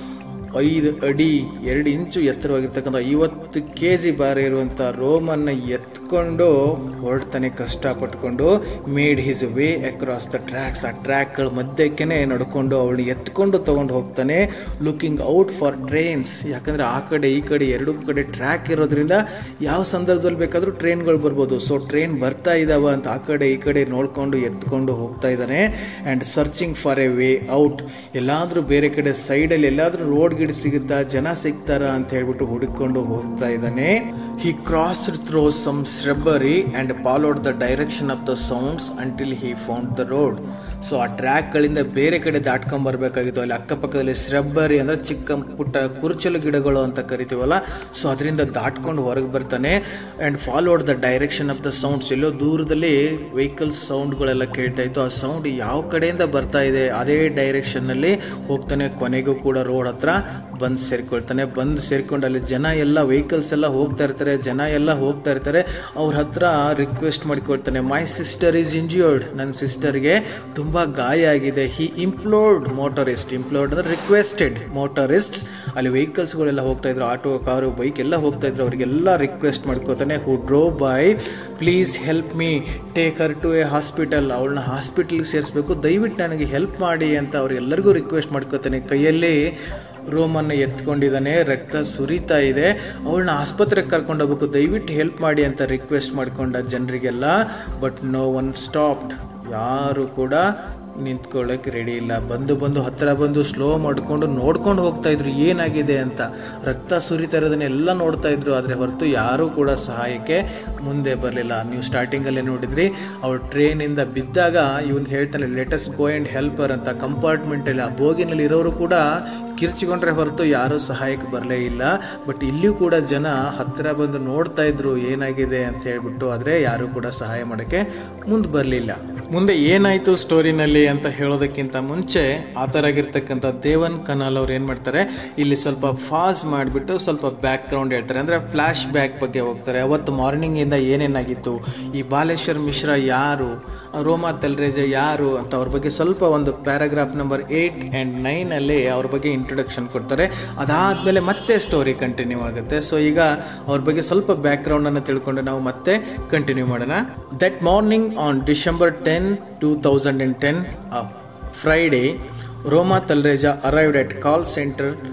ಐದು ಅಡಿ ಎರಡು ಇಂಚು ಎತ್ತರವಾಗಿರ್ತಕ್ಕಂಥ ಐವತ್ತು ಕೆ ಜಿ ಭಾರ ಇರುವಂಥ ರೋಮನ್ನು ಎತ್ಕೊಂಡು ಹೊರಡ್ತಾನೆ ಕಷ್ಟಪಟ್ಕೊಂಡು made his way across the tracks ಆ ಟ್ರ್ಯಾಕ್ಗಳ ಮಧ್ಯಕ್ಕೆ ನಡ್ಕೊಂಡು ಅವಳನ್ನ ಎತ್ಕೊಂಡು ತೊಗೊಂಡು ಹೋಗ್ತಾನೆ ಲುಕಿಂಗ್ ಔಟ್ ಫಾರ್ ಟ್ರೈನ್ಸ್ ಯಾಕಂದರೆ ಆ ಕಡೆ ಈ ಕಡೆ ಎರಡು ಕಡೆ ಟ್ರ್ಯಾಕ್ ಇರೋದ್ರಿಂದ ಯಾವ ಸಂದರ್ಭದಲ್ಲಿ ಬೇಕಾದರೂ ಟ್ರೈನ್ಗಳು ಬರ್ಬೋದು ಸೊ ಟ್ರೈನ್ ಬರ್ತಾ ಇದ್ದಾವ ಅಂತ ಆ ಕಡೆ ಈ ಕಡೆ ನೋಡಿಕೊಂಡು ಎತ್ಕೊಂಡು ಹೋಗ್ತಾ ಇದ್ದಾನೆ and searching for a way out ಎಲ್ಲಾದರೂ ಬೇರೆ ಕಡೆ ಸೈಡಲ್ಲಿ ಎಲ್ಲಾದರೂ ರೋಡ್ ಗಿಡ ಸಿಗುತ್ತಾ ಜನ ಸಿಗ್ತಾರಾ ಅಂತ ಹೇಳ್ಬಿಟ್ಟು ಹುಡುಕೊಂಡು ಹೋಗ್ತಾ ಇದ್ದಾನೆ he crossed through some shrubbery and followed the direction of the sounds until he found the road so ಆ ಟ್ರ್ಯಾಕ್ಗಳಿಂದ ಬೇರೆ ಕಡೆ ದಾಟ್ಕೊಂಬರ್ಬೇಕಾಗಿತ್ತು ಅಲ್ಲಿ ಅಕ್ಕಪಕ್ಕದಲ್ಲಿ ಶ್ರಬ್ಬರಿ ಅಂದರೆ ಚಿಕ್ಕ ಪುಟ್ಟ ಕುರುಚಲು ಗಿಡಗಳು ಅಂತ ಕರಿತೀವಲ್ಲ ಸೊ ಅದರಿಂದ ದಾಟ್ಕೊಂಡು ಹೊರಗೆ ಬರ್ತಾನೆ and followed the direction of the sounds ಎಲ್ಲೋ ದೂರದಲ್ಲಿ ವೆಹಿಕಲ್ಸ್ ಸೌಂಡ್ಗಳೆಲ್ಲ ಕೇಳ್ತಾ ಇತ್ತು ಆ ಸೌಂಡ್ ಯಾವ ಕಡೆಯಿಂದ ಬರ್ತಾ ಇದೆ ಅದೇ ಡೈರೆಕ್ಷನ್ನಲ್ಲಿ ಹೋಗ್ತಾನೆ ಕೊನೆಗೂ ಕೂಡ ರೋಡ್ ಹತ್ರ ಬಂದು ಸೇರ್ಕೊಳ್ತಾನೆ ಬಂದು ಸೇರ್ಕೊಂಡು ಅಲ್ಲಿ ಜನ ಎಲ್ಲ ವೆಹಿಕಲ್ಸ್ ಎಲ್ಲ ಹೋಗ್ತಾ ಇರ್ತಾರೆ ಜನ ಎಲ್ಲ ಹೋಗ್ತಾ ಇರ್ತಾರೆ ಅವ್ರ ಹತ್ರ ರಿಕ್ವೆಸ್ಟ್ ಮಾಡಿಕೊಳ್ತಾನೆ ಮೈ ಸಿಸ್ಟರ್ ಈಸ್ ಇಂಜಿಯರ್ಡ್ ನನ್ನ ಸಿಸ್ಟರ್ಗೆ ತುಂಬ ಗಾಯ ಆಗಿದೆ ಹಿ ಇಂಪ್ಲೋರ್ಡ್ ಮೋಟರಿಸ್ಟ್ ಇಂಪ್ಲೋರ್ಡ್ ಅಂದರೆ ರಿಕ್ವೆಸ್ಟೆಡ್ ಮೋಟರಿಸ್ಟ್ಸ್ ಅಲ್ಲಿ ವೆಹಿಕಲ್ಸ್ಗಳೆಲ್ಲ ಹೋಗ್ತಾ ಇದ್ರು ಆಟೋ ಕಾರು ಬೈಕ್ ಎಲ್ಲ ಹೋಗ್ತಾ ಇದ್ರು ಅವರಿಗೆಲ್ಲ ರಿಕ್ವೆಸ್ಟ್ ಮಾಡ್ಕೋತಾನೆ who drove by please help me take her to a hospital ಅವಳನ್ನ ಹಾಸ್ಪಿಟಲ್ಗೆ ಸೇರಿಸ್ಬೇಕು ದಯವಿಟ್ಟು ನನಗೆ ಹೆಲ್ಪ್ ಮಾಡಿ ಅಂತ ಅವ್ರಿಗೆಲ್ಲರಿಗೂ ರಿಕ್ವೆಸ್ಟ್ ಮಾಡ್ಕೋತಾನೆ ಕೈಯಲ್ಲಿ ರೋಮನ್ನು ಎತ್ಕೊಂಡಿದ್ದಾನೆ ರಕ್ತ ಸುರಿತಾ ಇದೆ ಅವಳನ್ನ ಆಸ್ಪತ್ರೆಗೆ ಕರ್ಕೊಂಡು ಹೋಗ್ಬೇಕು ದಯವಿಟ್ಟು ಹೆಲ್ಪ್ ಮಾಡಿ ಅಂತ ರಿಕ್ವೆಸ್ಟ್ ಮಾಡ್ಕೊಂಡ ಜನರಿಗೆಲ್ಲ ಬಟ್ ನೋ ಒನ್ ಸ್ಟಾಪ್ಡ್ ಯಾರು ಕೂಡ ನಿಂತ್ಕೊಳ್ಳೋಕೆ ರೆಡಿ ಇಲ್ಲ ಬಂದು ಬಂದು ಹತ್ತಿರ ಬಂದು ಸ್ಲೋ ಮಾಡಿಕೊಂಡು ನೋಡ್ಕೊಂಡು ಹೋಗ್ತಾ ಇದ್ರು ಏನಾಗಿದೆ ಅಂತ ರಕ್ತ ಸುರಿತಾ ಇರೋದನ್ನೆಲ್ಲ ನೋಡ್ತಾ ಇದ್ರು ಆದರೆ ಹೊರತು ಯಾರೂ ಕೂಡ ಸಹಾಯಕ್ಕೆ ಮುಂದೆ ಬರಲಿಲ್ಲ ನೀವು ಸ್ಟಾರ್ಟಿಂಗಲ್ಲೇ ನೋಡಿದ್ರಿ ಅವಳು ಟ್ರೈನಿಂದ ಬಿದ್ದಾಗ ಇವನು ಹೇಳ್ತಾನೆ ಲೆಟಸ್ ಗೋ ಆ್ಯಂಡ್ ಹೆಲ್ಪರ್ ಅಂತ ಕಂಪಾರ್ಟ್ಮೆಂಟಲ್ಲಿ ಆ ಬೋಗಿನಲ್ಲಿ ಇರೋರು ಕೂಡ ಕಿರ್ಚಿಕೊಂಡ್ರೆ ಹೊರತು ಯಾರೂ ಸಹಾಯಕ್ಕೆ ಬರಲೇ ಇಲ್ಲ ಬಟ್ ಇಲ್ಲಿಯೂ ಕೂಡ ಜನ ಹತ್ತಿರ ಬಂದು ನೋಡ್ತಾ ಇದ್ರು ಏನಾಗಿದೆ ಅಂತ ಹೇಳ್ಬಿಟ್ಟು ಆದರೆ ಯಾರೂ ಕೂಡ ಸಹಾಯ ಮಾಡೋಕ್ಕೆ ಮುಂದೆ ಬರಲಿಲ್ಲ ಮುಂದೆ ಏನಾಯಿತು ಸ್ಟೋರಿನಲ್ಲಿ ಅಂತ ಹೇಳೋದಕ್ಕಿಂತ ಮುಂಚೆ ಆ ಥರ ಆಗಿರ್ತಕ್ಕಂಥ ದೇವನ್ ಕನಾಲ್ ಅವ್ರು ಏನು ಮಾಡ್ತಾರೆ ಇಲ್ಲಿ ಸ್ವಲ್ಪ ಫಾಸ್ ಮಾಡಿಬಿಟ್ಟು ಸ್ವಲ್ಪ ಬ್ಯಾಕ್ ಗ್ರೌಂಡ್ ಹೇಳ್ತಾರೆ ಅಂದರೆ ಫ್ಲ್ಯಾಶ್ ಬ್ಯಾಕ್ ಬಗ್ಗೆ ಹೋಗ್ತಾರೆ ಅವತ್ತು ಮಾರ್ನಿಂಗಿಂದ ಏನೇನಾಗಿತ್ತು ಈ ಬಾಲೇಶ್ವರ್ ಮಿಶ್ರಾ ಯಾರು ರೋಮಾ ತೆಲ್ರೇಜ ಯಾರು ಅಂತ ಅವ್ರ ಬಗ್ಗೆ ಸ್ವಲ್ಪ ಒಂದು ಪ್ಯಾರಾಗ್ರಾಫ್ ನಂಬರ್ ಏಯ್ಟ್ ಆ್ಯಂಡ್ ನೈನಲ್ಲಿ ಅವ್ರ ಬಗ್ಗೆ ಇಂಟ್ರೊಡಕ್ಷನ್ ಕೊಡ್ತಾರೆ ಅದಾದಮೇಲೆ ಮತ್ತೆ ಸ್ಟೋರಿ ಕಂಟಿನ್ಯೂ ಆಗುತ್ತೆ ಸೊ ಈಗ ಅವ್ರ ಬಗ್ಗೆ ಸ್ವಲ್ಪ ಬ್ಯಾಕ್ ಗ್ರೌಂಡನ್ನು ತಿಳ್ಕೊಂಡು ನಾವು ಮತ್ತೆ ಕಂಟಿನ್ಯೂ ಮಾಡೋಣ that morning on December ten two thousand and ten Friday Roma Talreja arrived at call centre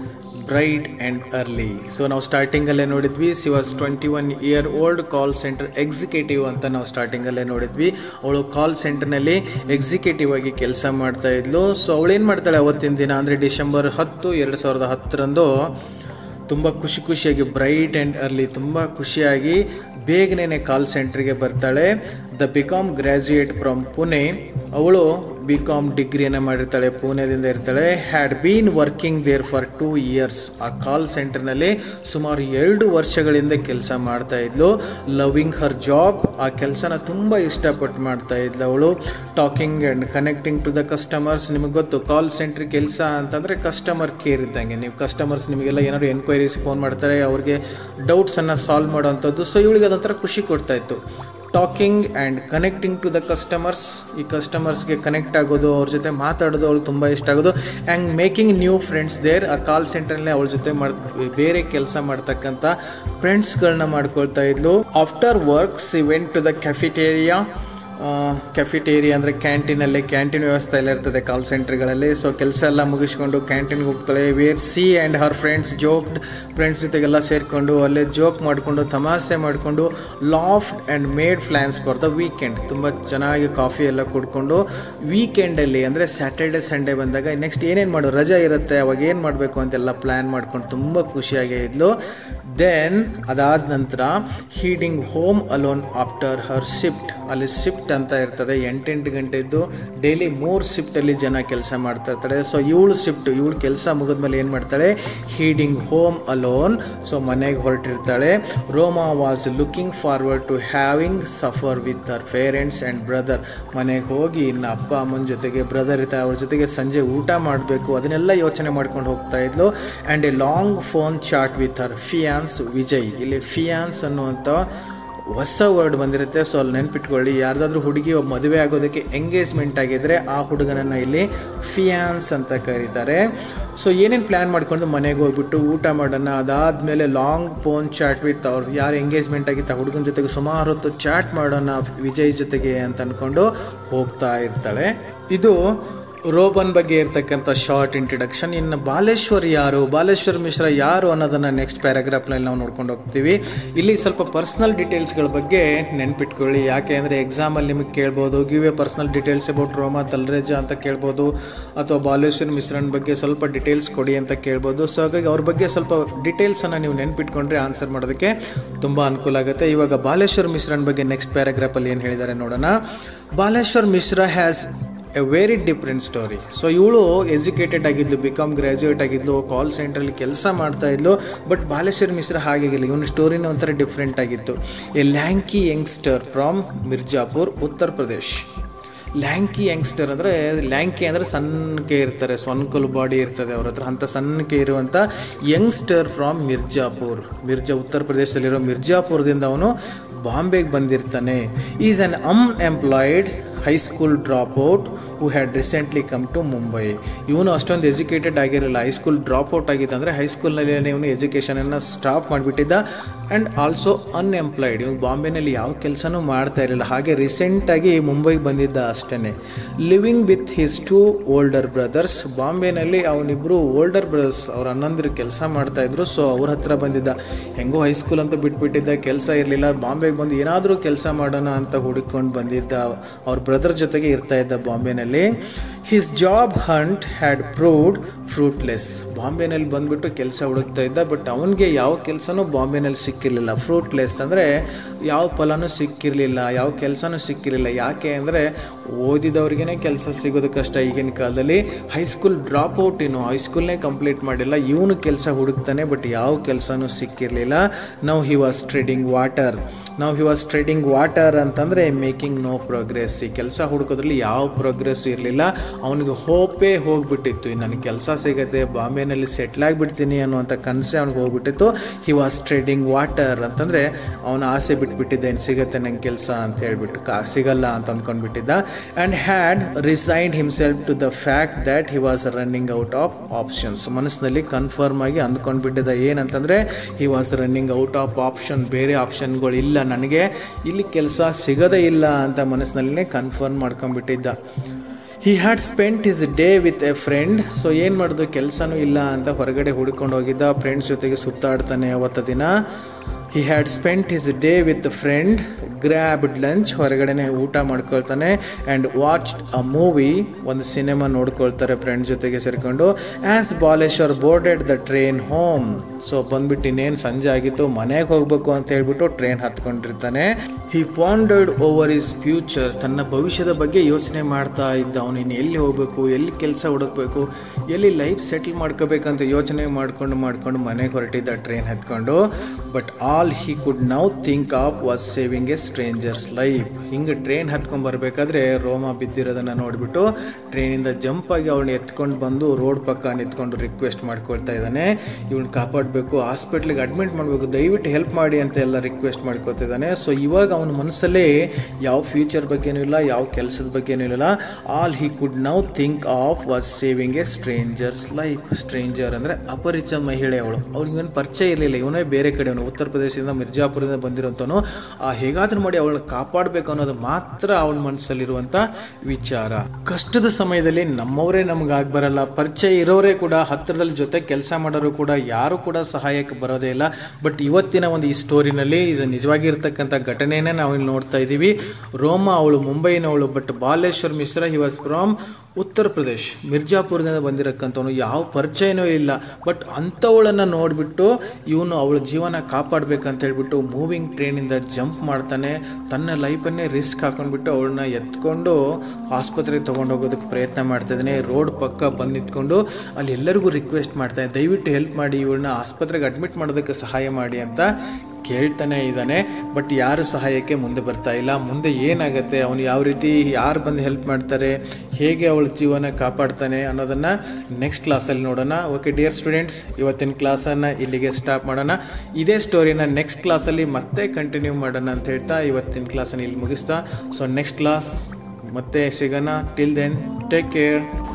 bright and early so ನಾವು ಸ್ಟಾರ್ಟಿಂಗಲ್ಲೇ ನೋಡಿದ್ವಿ she was twenty one year old call centre executive ಅಂತ ನಾವು ಸ್ಟಾರ್ಟಿಂಗಲ್ಲೇ ನೋಡಿದ್ವಿ ಅವಳು ಕಾಲ್ ಸೆಂಟರ್ನಲ್ಲಿ ಎಕ್ಸಿಕ್ಯೂಟಿವ್ ಆಗಿ ಕೆಲಸ ಮಾಡ್ತಾ ಇದ್ಲು ಸೊ ಅವಳೇನು ಮಾಡ್ತಾಳೆ ಅವತ್ತಿನ ದಿನ ಅಂದರೆ ಡಿಸೆಂಬರ್ ಹತ್ತು ಎರಡು ಸಾವಿರದ ಹತ್ತರಂದು ತುಂಬ ಖುಷಿ ಖುಷಿಯಾಗಿ ಬ್ರೈಟ್ ಆ್ಯಂಡ್ ಅರ್ಲಿ ತುಂಬ ಖುಷಿಯಾಗಿ ಬೇಗನೆ ಕಾಲ್ ಸೆಂಟ್ರಿಗೆ ಬರ್ತಾಳೆ the B com graduate from Pune ಅವಳು ಬಿ ಕಾಮ್ ಡಿಗ್ರಿಯನ್ನು ಮಾಡಿರ್ತಾಳೆ ಪುಣೆದಿಂದ ಇರ್ತಾಳೆ had been working there for two years ಆ ಕಾಲ್ ಸೆಂಟರ್ನಲ್ಲಿ ಸುಮಾರು ಎರಡು ವರ್ಷಗಳಿಂದ ಕೆಲಸ ಮಾಡ್ತಾ ಇದ್ಲು ಲವಿಂಗ್ ಹರ್ ಜಾಬ್ ಆ ಕೆಲಸನ ತುಂಬ ಇಷ್ಟಪಟ್ಟು ಮಾಡ್ತಾ ಇದ್ಲು ಅವಳು talking and connecting to the customers ನಿಮಗೆ ಗೊತ್ತು ಕಾಲ್ ಸೆಂಟ್ರ್ ಕೆಲಸ ಅಂತಂದರೆ ಕಸ್ಟಮರ್ ಕೇರ್ ಇದ್ದಂಗೆ ನೀವು ಕಸ್ಟಮರ್ಸ್ ನಿಮಗೆಲ್ಲ ಏನಾದ್ರು ಎನ್ಕ್ವೈರೀಸ್ ಫೋನ್ ಮಾಡ್ತಾರೆ ಅವ್ರಿಗೆ ಡೌಟ್ಸನ್ನು ಸಾಲ್ವ್ ಮಾಡೋವಂಥದ್ದು ಸೊ ಇವಳಿಗೆ ಅದೊಂಥರ ಖುಷಿ ಕೊಡ್ತಾ ಇತ್ತು talking and connecting to the customers ಈ ಕಸ್ಟಮರ್ಸ್ಗೆ ಕನೆಕ್ಟ್ ಆಗೋದು ಅವ್ರ ಜೊತೆ ಮಾತಾಡೋದು ಅವಳು ತುಂಬ ಇಷ್ಟ ಆಗೋದು and making new friends there ಆ ಕಾಲ್ ಸೆಂಟರ್ನಲ್ಲಿ ಅವಳ ಜೊತೆ ಮಾಡ್ ಬೇರೆ ಕೆಲಸ ಮಾಡ್ತಕ್ಕಂಥ ಫ್ರೆಂಡ್ಸ್ಗಳನ್ನ ಮಾಡ್ಕೊಳ್ತಾ ಇದ್ಲು after work she went to the cafeteria cafeteria ಅಂದರೆ ಕ್ಯಾಂಟೀನಲ್ಲಿ ಕ್ಯಾಂಟೀನ್ ವ್ಯವಸ್ಥೆ ಎಲ್ಲ ಇರ್ತದೆ ಕಾಲ್ ಸೆಂಟರ್ಗಳಲ್ಲಿ ಸೊ ಕೆಲಸ ಎಲ್ಲ ಮುಗಿಸ್ಕೊಂಡು ಕ್ಯಾಂಟೀನ್ಗೆ ಹೋಗ್ತಾಳೆ where she and her friends joked friends ಜೊತೆಗೆಲ್ಲ ಸೇರಿಕೊಂಡು ಅಲ್ಲೇ ಜೋಕ್ ಮಾಡಿಕೊಂಡು ತಮಾಷೆ ಮಾಡಿಕೊಂಡು laughed and made plans for the weekend ತುಂಬ ಚೆನ್ನಾಗಿ ಕಾಫಿ ಎಲ್ಲ ಕುಡ್ಕೊಂಡು ವೀಕೆಂಡಲ್ಲಿ ಅಂದರೆ ಸ್ಯಾಟರ್ಡೆ ಸಂಡೇ ಬಂದಾಗ ನೆಕ್ಸ್ಟ್ ಏನೇನು ಮಾಡು ರಜಾ ಇರುತ್ತೆ ಅವಾಗ ಏನು ಮಾಡಬೇಕು ಅಂತೆಲ್ಲ ಪ್ಲ್ಯಾನ್ ಮಾಡ್ಕೊಂಡು ತುಂಬ ಖುಷಿಯಾಗೇ ಇದ್ಲು ದೆನ್ ಅದಾದ ನಂತರ heading home alone after her shift ಅಲ್ಲಿ ಶಿಫ್ಟ್ ಅಂತ ಇರ್ತದೆ ಎಂಟೆಂಟು ಗಂಟೆದ್ದು ಡೈಲಿ ಮೂರು ಶಿಫ್ಟಲ್ಲಿ ಜನ ಕೆಲಸ ಮಾಡ್ತಾ ಇರ್ತಾರೆ ಸೊ ಇವಳು ಶಿಫ್ಟ್ ಇವಳು ಕೆಲಸ ಮುಗಿದ್ಮೇಲೆ ಏನು ಮಾಡ್ತಾಳೆ ಹೀಡಿಂಗ್ ಹೋಮ್ ಅಲೋನ್ ಸೊ ಮನೆಗೆ ಹೊರಟಿರ್ತಾಳೆ Roma was looking forward to having supper with her parents and brother ಮನೆಗೆ ಹೋಗಿ ಇನ್ನು ಅಪ್ಪ ಅಮ್ಮನ ಜೊತೆಗೆ ಬ್ರದರ್ ಇರ್ತಾರೆ ಅವ್ರ ಜೊತೆಗೆ ಸಂಜೆ ಊಟ ಮಾಡಬೇಕು ಅದನ್ನೆಲ್ಲ ಯೋಚನೆ ಮಾಡ್ಕೊಂಡು ಹೋಗ್ತಾ ಇದ್ಲು and a long phone chat with her fiance Vijay ಇಲ್ಲಿ ಫಿಯಾನ್ಸ್ ಅನ್ನುವಂಥ ಹೊಸ ವರ್ಡ್ ಬಂದಿರುತ್ತೆ ಸೊ ಅಲ್ಲಿ ನೆನ್ಪಿಟ್ಕೊಳ್ಳಿ ಯಾರ್ದಾದ್ರೂ ಹುಡುಗಿ ಒಬ್ಬ ಮದುವೆ ಆಗೋದಕ್ಕೆ ಎಂಗೇಜ್ಮೆಂಟ್ ಆಗಿದ್ರೆ ಆ ಹುಡುಗನನ್ನು ಇಲ್ಲಿ ಫಿಯಾನ್ಸ್ ಅಂತ ಕರೀತಾರೆ ಸೊ ಏನೇನು ಪ್ಲ್ಯಾನ್ ಮಾಡ್ಕೊಂಡು ಮನೆಗೆ ಹೋಗ್ಬಿಟ್ಟು ಊಟ ಮಾಡೋಣ ಅದಾದಮೇಲೆ ಲಾಂಗ್ ಫೋನ್ ಚಾಟ್ ವಿತ್ ಅವ್ರು ಯಾರು ಎಂಗೇಜ್ಮೆಂಟ್ ಆಗಿತ್ತು ಆ ಹುಡುಗನ ಜೊತೆಗೆ ಸುಮಾರು ಹೊತ್ತು ಚಾಟ್ ಮಾಡೋಣ ವಿಜಯ್ ಜೊತೆಗೆ ಅಂತ ಅಂದ್ಕೊಂಡು ಹೋಗ್ತಾ ಇರ್ತಾಳೆ ಇದು ರೋಬನ್ ಬಗ್ಗೆ ಇರ್ತಕ್ಕಂಥ ಶಾರ್ಟ್ ಇಂಟ್ರಡಕ್ಷನ್ ಇನ್ನು ಬಾಲೇಶ್ವರ್ ಯಾರು ಬಾಲೇಶ್ವರ್ ಮಿಶ್ರಾ ಯಾರು ಅನ್ನೋದನ್ನು ನೆಕ್ಸ್ಟ್ ಪ್ಯಾರಾಗ್ರಾಫ್ನಲ್ಲಿ ನಾವು ನೋಡ್ಕೊಂಡು ಹೋಗ್ತೀವಿ ಇಲ್ಲಿ ಸ್ವಲ್ಪ ಪರ್ಸ್ನಲ್ ಡೀಟೇಲ್ಸ್ಗಳ ಬಗ್ಗೆ ನೆನ್ಪಿಟ್ಕೊಳ್ಳಿ ಯಾಕೆ ಅಂದರೆ ಎಕ್ಸಾಮಲ್ಲಿ ನಿಮಗೆ ಕೇಳ್ಬೋದು give a personal details about Roma Talreja ಅಂತ ಕೇಳ್ಬೋದು ಅಥವಾ ಬಾಲೇಶ್ವರ್ ಮಿಶ್ರನ್ ಬಗ್ಗೆ ಸ್ವಲ್ಪ ಡೀಟೇಲ್ಸ್ ಕೊಡಿ ಅಂತ ಕೇಳ್ಬೋದು ಸೊ ಹಾಗಾಗಿ ಅವ್ರ ಬಗ್ಗೆ ಸ್ವಲ್ಪ ಡೀಟೇಲ್ಸನ್ನು ನೀವು ನೆನ್ಪಿಟ್ಕೊಂಡ್ರೆ ಆನ್ಸರ್ ಮಾಡೋದಕ್ಕೆ ತುಂಬ ಅನುಕೂಲ ಆಗುತ್ತೆ ಇವಾಗ ಬಾಲೇಶ್ವರ್ ಮಿಶ್ರನ್ ಬಗ್ಗೆ ನೆಕ್ಸ್ಟ್ ಪ್ಯಾರಾಗ್ರಾಫಲ್ಲಿ ಏನು ಹೇಳಿದ್ದಾರೆ ನೋಡೋಣ Baleshwar Mishra has a very different story so ಇವಳು ಎಜುಕೇಟೆಡ್ ಆಗಿದ್ಲು ಬಿ ಕಾಮ್ ಗ್ರ್ಯಾಜುಯೇಟ್ ಆಗಿದ್ಲು ಕಾಲ್ ಸೆಂಟ್ರಲ್ಲಿ ಕೆಲಸ ಮಾಡ್ತಾ ಇದ್ಲು ಬಟ್ ಬಾಲೇಶ್ವರ್ ಮಿಶ್ರಾ ಹಾಗಾಗಿಲ್ಲ ಇವನ ಸ್ಟೋರಿನ ಒಂಥರ ಡಿಫ್ರೆಂಟ್ ಆಗಿತ್ತು a lanky youngster from Mirzapur Uttar Pradesh ಲ್ಯಾಂಕಿ youngster ಅಂದರೆ ಲ್ಯಾಂಕಿ ಅಂದರೆ ಸಣ್ಣಕ್ಕೆ ಇರ್ತಾರೆ ಸೊನ್ಕಲ್ ಬಾಡಿ ಇರ್ತದೆ ಅವ್ರ ಹತ್ರ ಅಂಥ ಸಣ್ಣಕ್ಕೆ ಇರುವಂಥ ಯಂಗ್ಸ್ಟರ್ ಫ್ರಾಮ್ ಮಿರ್ಜಾಪುರ್ ಮಿರ್ಜಾ ಉತ್ತರ ಪ್ರದೇಶದಲ್ಲಿರೋ ಮಿರ್ಜಾಪುರದಿಂದ ಅವನು ಬಾಂಬೆಗೆ ಬಂದಿರ್ತಾನೆ is an unemployed high school dropout who had recently come to Mumbai ಇವನು ಅಷ್ಟೊಂದು ಎಜುಕೇಟೆಡ್ ಆಗಿರಲಿಲ್ಲ ಹೈಸ್ಕೂಲ್ ಡ್ರಾಪ್ ಔಟ್ ಆಗಿತ್ತು ಅಂದರೆ ಹೈಸ್ಕೂಲ್ನಲ್ಲಿ ಇವನು ಎಜುಕೇಷನನ್ನು ಸ್ಟಾಪ್ ಮಾಡಿಬಿಟ್ಟಿದ್ದ ಆ್ಯಂಡ್ ಆಲ್ಸೋ ಅನ್ಎಂಪ್ಲಾಯ್ಡ್ ಇವನು ಬಾಂಬೆನಲ್ಲಿ ಯಾವ ಕೆಲಸನೂ ಮಾಡ್ತಾ ಇರಲಿಲ್ಲ ಹಾಗೆ ರೀಸೆಂಟಾಗಿ ಮುಂಬೈಗೆ ಬಂದಿದ್ದ ಅಷ್ಟೇ living with his two older brothers ಬಾಂಬೆನಲ್ಲಿ ಅವನಿಬ್ಬರು ಓಲ್ಡರ್ ಬ್ರದರ್ಸ್ ಅವ್ರ ಹನ್ನೊಂದರ ಕೆಲಸ ಮಾಡ್ತಾಯಿದ್ರು ಸೊ ಅವ್ರ ಹತ್ರ ಬಂದಿದ್ದ ಹೆಂಗೋ ಹೈಸ್ಕೂಲ್ ಅಂತ ಬಿಟ್ಬಿಟ್ಟಿದ್ದ ಕೆಲಸ ಇರಲಿಲ್ಲ ಬಾಂಬೆಗೆ ಬಂದು ಏನಾದರೂ ಕೆಲಸ ಮಾಡೋಣ ಅಂತ ಹುಡುಕೊಂಡು ಬಂದಿದ್ದ ಅವ್ರ ಬ್ರದರ್ ಜೊತೆಗೆ ಇರ್ತಾ ಇದ್ದ ಬಾಂಬೆನಲ್ಲಿ his job hunt had proved fruitless ಬಾಂಬೆನಲ್ಲಿ ಬಂದ್ಬಿಟ್ಟು ಕೆಲಸ ಹುಡುಕ್ತಾ ಇದ್ದ ಬಟ್ ಅವನಿಗೆ ಯಾವ ಕೆಲಸನೂ ಬಾಂಬೆನಲ್ಲಿ ಸಿಕ್ಕಿರಲಿಲ್ಲ ಫ್ರೂಟ್ಲೆಸ್ ಅಂದರೆ ಯಾವ ಫಲನೂ ಸಿಕ್ಕಿರಲಿಲ್ಲ ಯಾವ ಕೆಲಸನೂ ಸಿಕ್ಕಿರಲಿಲ್ಲ ಯಾಕೆ ಅಂದರೆ ಓದಿದವ್ರಿಗೇ ಕೆಲಸ ಸಿಗೋದು ಕಷ್ಟ ಈಗಿನ ಕಾಲದಲ್ಲಿ ಹೈಸ್ಕೂಲ್ ಡ್ರಾಪ್ ಔಟ್ ಇನ್ನು ಹೈಸ್ಕೂಲ್ನೇ ಕಂಪ್ಲೀಟ್ ಮಾಡಿಲ್ಲ ಇವನು ಕೆಲಸ ಹುಡುಕ್ತಾನೆ ಬಟ್ ಯಾವ ಕೆಲಸನೂ ಸಿಕ್ಕಿರಲಿಲ್ಲ ನಾವು ಹಿ ವಾಸ್ ಟ್ರೇಡಿಂಗ್ ವಾಟರ್ ನಾವು ಹಿ ವಾಸ್ ಟ್ರೇಡಿಂಗ್ ವಾಟರ್ ಅಂತಂದರೆ ಮೇಕಿಂಗ್ ನೋ ಪ್ರೋಗ್ರೆಸ್ ಈ ಕೆಲಸ ಹುಡುಕೋದ್ರಲ್ಲಿ ಯಾವ ಪ್ರೋಗ್ರೆಸ್ ಇರಲಿಲ್ಲ ಅವನಿಗೆ ಹೋಪೇ ಹೋಗ್ಬಿಟ್ಟಿತ್ತು ನನಗೆ ಕೆಲಸ ಸಿಗುತ್ತೆ ಬಾಂಬೆನಲ್ಲಿ ಸೆಟ್ಲ್ ಆಗಿಬಿಡ್ತೀನಿ ಅನ್ನುವಂಥ ಕನಸೆ ಅವ್ನಿಗೆ ಹೋಗ್ಬಿಟ್ಟಿತ್ತು ಹಿ ವಾಸ್ ಟ್ರೇಡಿಂಗ್ ವಾಟರ್ ಅಂತಂದರೆ ಅವನ ಆಸೆ ಬಿಟ್ಬಿಟ್ಟಿದ್ದೆ ಏನು ಸಿಗುತ್ತೆ ನಂಗೆ ಕೆಲಸ ಅಂತ ಹೇಳ್ಬಿಟ್ಟು ಕಾ ಸಿಗಲ್ಲ ಅಂತ ಅಂದ್ಕೊಂಡ್ಬಿಟ್ಟಿದ್ದ and had resigned himself to the fact that he was running out of options ಮನಸ್ಸಿನಲ್ಲಿ ಕನ್ಫರ್ಮ್ ಆಗಿ ಅಂದ್ಕೊಂಡ್ಬಿಟ್ಟಿದ್ದ ಏನಂತಂದರೆ he was running out of option ಬೇರೆ ಆಪ್ಷನ್ಗಳು ಇಲ್ಲ ನನಗೆ ಇಲ್ಲಿ ಕೆಲಸ ಸಿಗೋದೇ ಇಲ್ಲ ಅಂತ ಮನಸ್ಸಿನಲ್ಲೇ ಕನ್ಫರ್ಮ್ ಮಾಡ್ಕೊಂಡ್ಬಿಟ್ಟಿದ್ದ he had spent his day with a friend so ಏನು ಮಾಡೋದು ಕೆಲಸನೂ ಇಲ್ಲ ಅಂತ ಹೊರಗಡೆ ಹುಡ್ಕೊಂಡು ಹೋಗಿದ್ದ ಫ್ರೆಂಡ್ಸ್ ಜೊತೆಗೆ ಸುತ್ತಾಡ್ತಾನೆ ಅವತ್ತ ದಿನ he had spent his day with friend grabbed lunch ಹೊರಗಡೆನೆ ಊಟ ಮಾಡ್ಕೊಳ್ತಾನೆ ಆ್ಯಂಡ್ ವಾಚ್ ಅ ಮೂವಿ ಒಂದು ಸಿನಿಮಾ ನೋಡ್ಕೊಳ್ತಾರೆ ಫ್ರೆಂಡ್ ಜೊತೆಗೆ ಸೇರಿಕೊಂಡು as Baleshwar boarded the train home so ಬಂದ್ಬಿಟ್ಟು ಇನ್ನೇನು ಸಂಜೆ ಆಗಿತ್ತು ಮನೆಗೆ ಹೋಗಬೇಕು ಅಂತ ಹೇಳ್ಬಿಟ್ಟು ಟ್ರೈನ್ ಹತ್ಕೊಂಡಿರ್ತಾನೆ he pondered over his future ತನ್ನ ಭವಿಷ್ಯದ ಬಗ್ಗೆ ಯೋಚನೆ ಮಾಡ್ತಾ ಇದ್ದ ಅವನು ಇನ್ನು ಎಲ್ಲಿ ಹೋಗಬೇಕು ಎಲ್ಲಿ ಕೆಲಸ ಹುಡುಕ್ಬೇಕು ಎಲ್ಲಿ ಲೈಫ್ ಸೆಟಲ್ ಮಾಡ್ಕೋಬೇಕಂತ ಯೋಚನೆ ಮಾಡ್ಕೊಂಡು ಮಾಡ್ಕೊಂಡು ಮನೆಗೆ ಹೊರಟಿದ್ದ ಟ್ರೈನ್ ಹತ್ಕೊಂಡು but all he could now think of was saving a stranger's life ಹಿಂಗೆ ಟ್ರೈನ್ ಹತ್ಕೊಂಡು ಬರಬೇಕಾದ್ರೆ ರೋಮ ಬಿದ್ದಿರೋದನ್ನು ನೋಡಿಬಿಟ್ಟು ಟ್ರೈನಿಂದ ಜಂಪ್ ಆಗಿ ಅವಳನ್ನ ಎತ್ಕೊಂಡು ಬಂದು ರೋಡ್ ಪಕ್ಕ ನಿಂತ್ಕೊಂಡು ರಿಕ್ವೆಸ್ಟ್ ಮಾಡ್ಕೊಳ್ತಾ ಇದ್ದಾನೆ ಇವಳು ಕಾಪಾಡಬೇಕು ಹಾಸ್ಪಿಟ್ಲಿಗೆ ಅಡ್ಮಿಟ್ ಮಾಡಬೇಕು ದಯವಿಟ್ಟು ಹೆಲ್ಪ್ ಮಾಡಿ ಅಂತ ಎಲ್ಲ ರಿಕ್ವೆಸ್ಟ್ ಮಾಡ್ಕೊತಾ ಇದ್ದಾನೆ ಸೊ ಇವಾಗ ಅವನ ಮನಸ್ಸಲ್ಲೇ ಯಾವ ಫ್ಯೂಚರ್ ಬಗ್ಗೆನೂ ಇಲ್ಲ ಯಾವ ಕೆಲಸದ ಬಗ್ಗೆನೂ ಇಲ್ಲ all he could now think of was saving a stranger's life stranger ಅಂದರೆ ಅಪರಿಚಿತ ಮಹಿಳೆ ಅವಳು ಅವ್ಳಿಗೆ ಏನು ಪರಿಚಯ ಇರಲಿಲ್ಲ ಇವನೇ ಬೇರೆ ಕಡೆ ಅವನು ಉತ್ತರ ಪ್ರದೇಶದಿಂದ ಮಿರ್ಜಾಪುರದಿಂದ ಬಂದಿರೋಂಥವನು ಆ ಹೇಗಾದ್ರೂ ಮಾಡಿ ಅವಳನ್ನ ಕಾಪಾಡಬೇಕು ಅನ್ನೋದು ಮಾತ್ರ ಅವನ ಮನಸ್ಸಲ್ಲಿರುವಂಥ ವಿಚಾರ ಕಷ್ಟದ ಸಮಯದಲ್ಲಿ ನಮ್ಮವರೇ ನಮ್ಗೆ ಆಗಿ ಬರಲ್ಲ ಪರಿಚಯ ಇರೋರೇ ಕೂಡ ಹತ್ತಿರದಲ್ಲಿ ಜೊತೆ ಕೆಲಸ ಮಾಡೋರು ಕೂಡ ಯಾರು ಕೂಡ ಸಹಾಯಕ್ಕೆ ಬರೋದೇ ಇಲ್ಲ ಬಟ್ ಇವತ್ತಿನ ಒಂದು ಈ ಸ್ಟೋರಿನಲ್ಲಿ ಇದು ನಿಜವಾಗಿ ಇರ್ತಕ್ಕಂಥ ಘಟನೆಯೇ ನಾವು ಇಲ್ಲಿ ನೋಡ್ತಾ ಇದ್ದೀವಿ ರೋಮ ಅವಳು ಮುಂಬೈನವಳು but Baleshwar Mishra he was from Uttar Pradesh ಮಿರ್ಜಾಪುರದಿಂದ ಬಂದಿರಕ್ಕಂಥವನು ಯಾವ ಪರಿಚಯನೂ ಇಲ್ಲ ಬಟ್ ಅಂಥವಳನ್ನು ನೋಡಿಬಿಟ್ಟು ಇವನು ಅವಳ ಜೀವನ ಕಾಪಾಡಬೇಕಂತ ಹೇಳ್ಬಿಟ್ಟು ಮೂವಿಂಗ್ ಟ್ರೈನಿಂದ ಜಂಪ್ ಮಾಡ್ತಾನೆ ತನ್ನ ಲೈಫನ್ನೇ ರಿಸ್ಕ್ ಹಾಕೊಂಡ್ಬಿಟ್ಟು ಅವಳನ್ನ ಎತ್ಕೊಂಡು ಆಸ್ಪತ್ರೆಗೆ ತೊಗೊಂಡು ಹೋಗೋದಕ್ಕೆ ಪ್ರಯತ್ನ ಮಾಡ್ತಾಯಿದ್ದಾನೆ ರೋಡ್ ಪಕ್ಕ ಬಂದು ನಿಂತ್ಕೊಂಡು ಅಲ್ಲಿ ಎಲ್ಲರಿಗೂ ರಿಕ್ವೆಸ್ಟ್ ಮಾಡ್ತಾನೆ ದಯವಿಟ್ಟು ಹೆಲ್ಪ್ ಮಾಡಿ ಇವಳನ್ನ ಆಸ್ಪತ್ರೆಗೆ ಅಡ್ಮಿಟ್ ಮಾಡೋದಕ್ಕೆ ಸಹಾಯ ಮಾಡಿ ಅಂತ ಕೇಳ್ತಾನೆ ಇದ್ದಾನೆ ಬಟ್ ಯಾರು ಸಹಾಯಕ್ಕೆ ಮುಂದೆ ಬರ್ತಾ ಇಲ್ಲ ಮುಂದೆ ಏನಾಗುತ್ತೆ ಅವನು ಯಾವ ರೀತಿ ಯಾರು ಬಂದು ಹೆಲ್ಪ್ ಮಾಡ್ತಾರೆ ಹೇಗೆ ಅವಳ ಜೀವನ ಕಾಪಾಡ್ತಾನೆ ಅನ್ನೋದನ್ನು ನೆಕ್ಸ್ಟ್ ಕ್ಲಾಸಲ್ಲಿ ನೋಡೋಣ ಓಕೆ ಡಿಯರ್ ಸ್ಟೂಡೆಂಟ್ಸ್ ಇವತ್ತಿನ ಕ್ಲಾಸನ್ನು ಇಲ್ಲಿಗೆ ಸ್ಟಾಪ್ ಮಾಡೋಣ ಇದೇ ಸ್ಟೋರಿನ ನೆಕ್ಸ್ಟ್ ಕ್ಲಾಸಲ್ಲಿ ಮತ್ತೆ ಕಂಟಿನ್ಯೂ ಮಾಡೋಣ ಅಂತ ಹೇಳ್ತಾ ಇವತ್ತಿನ ಕ್ಲಾಸನ್ನು ಇಲ್ಲಿ ಮುಗಿಸ್ತಾ ಸೊ ನೆಕ್ಸ್ಟ್ ಕ್ಲಾಸ್ ಮತ್ತೆ ಸಿಗೋಣ ಟಿಲ್ ದೆನ್ ಟೇಕ್ ಕೇರ್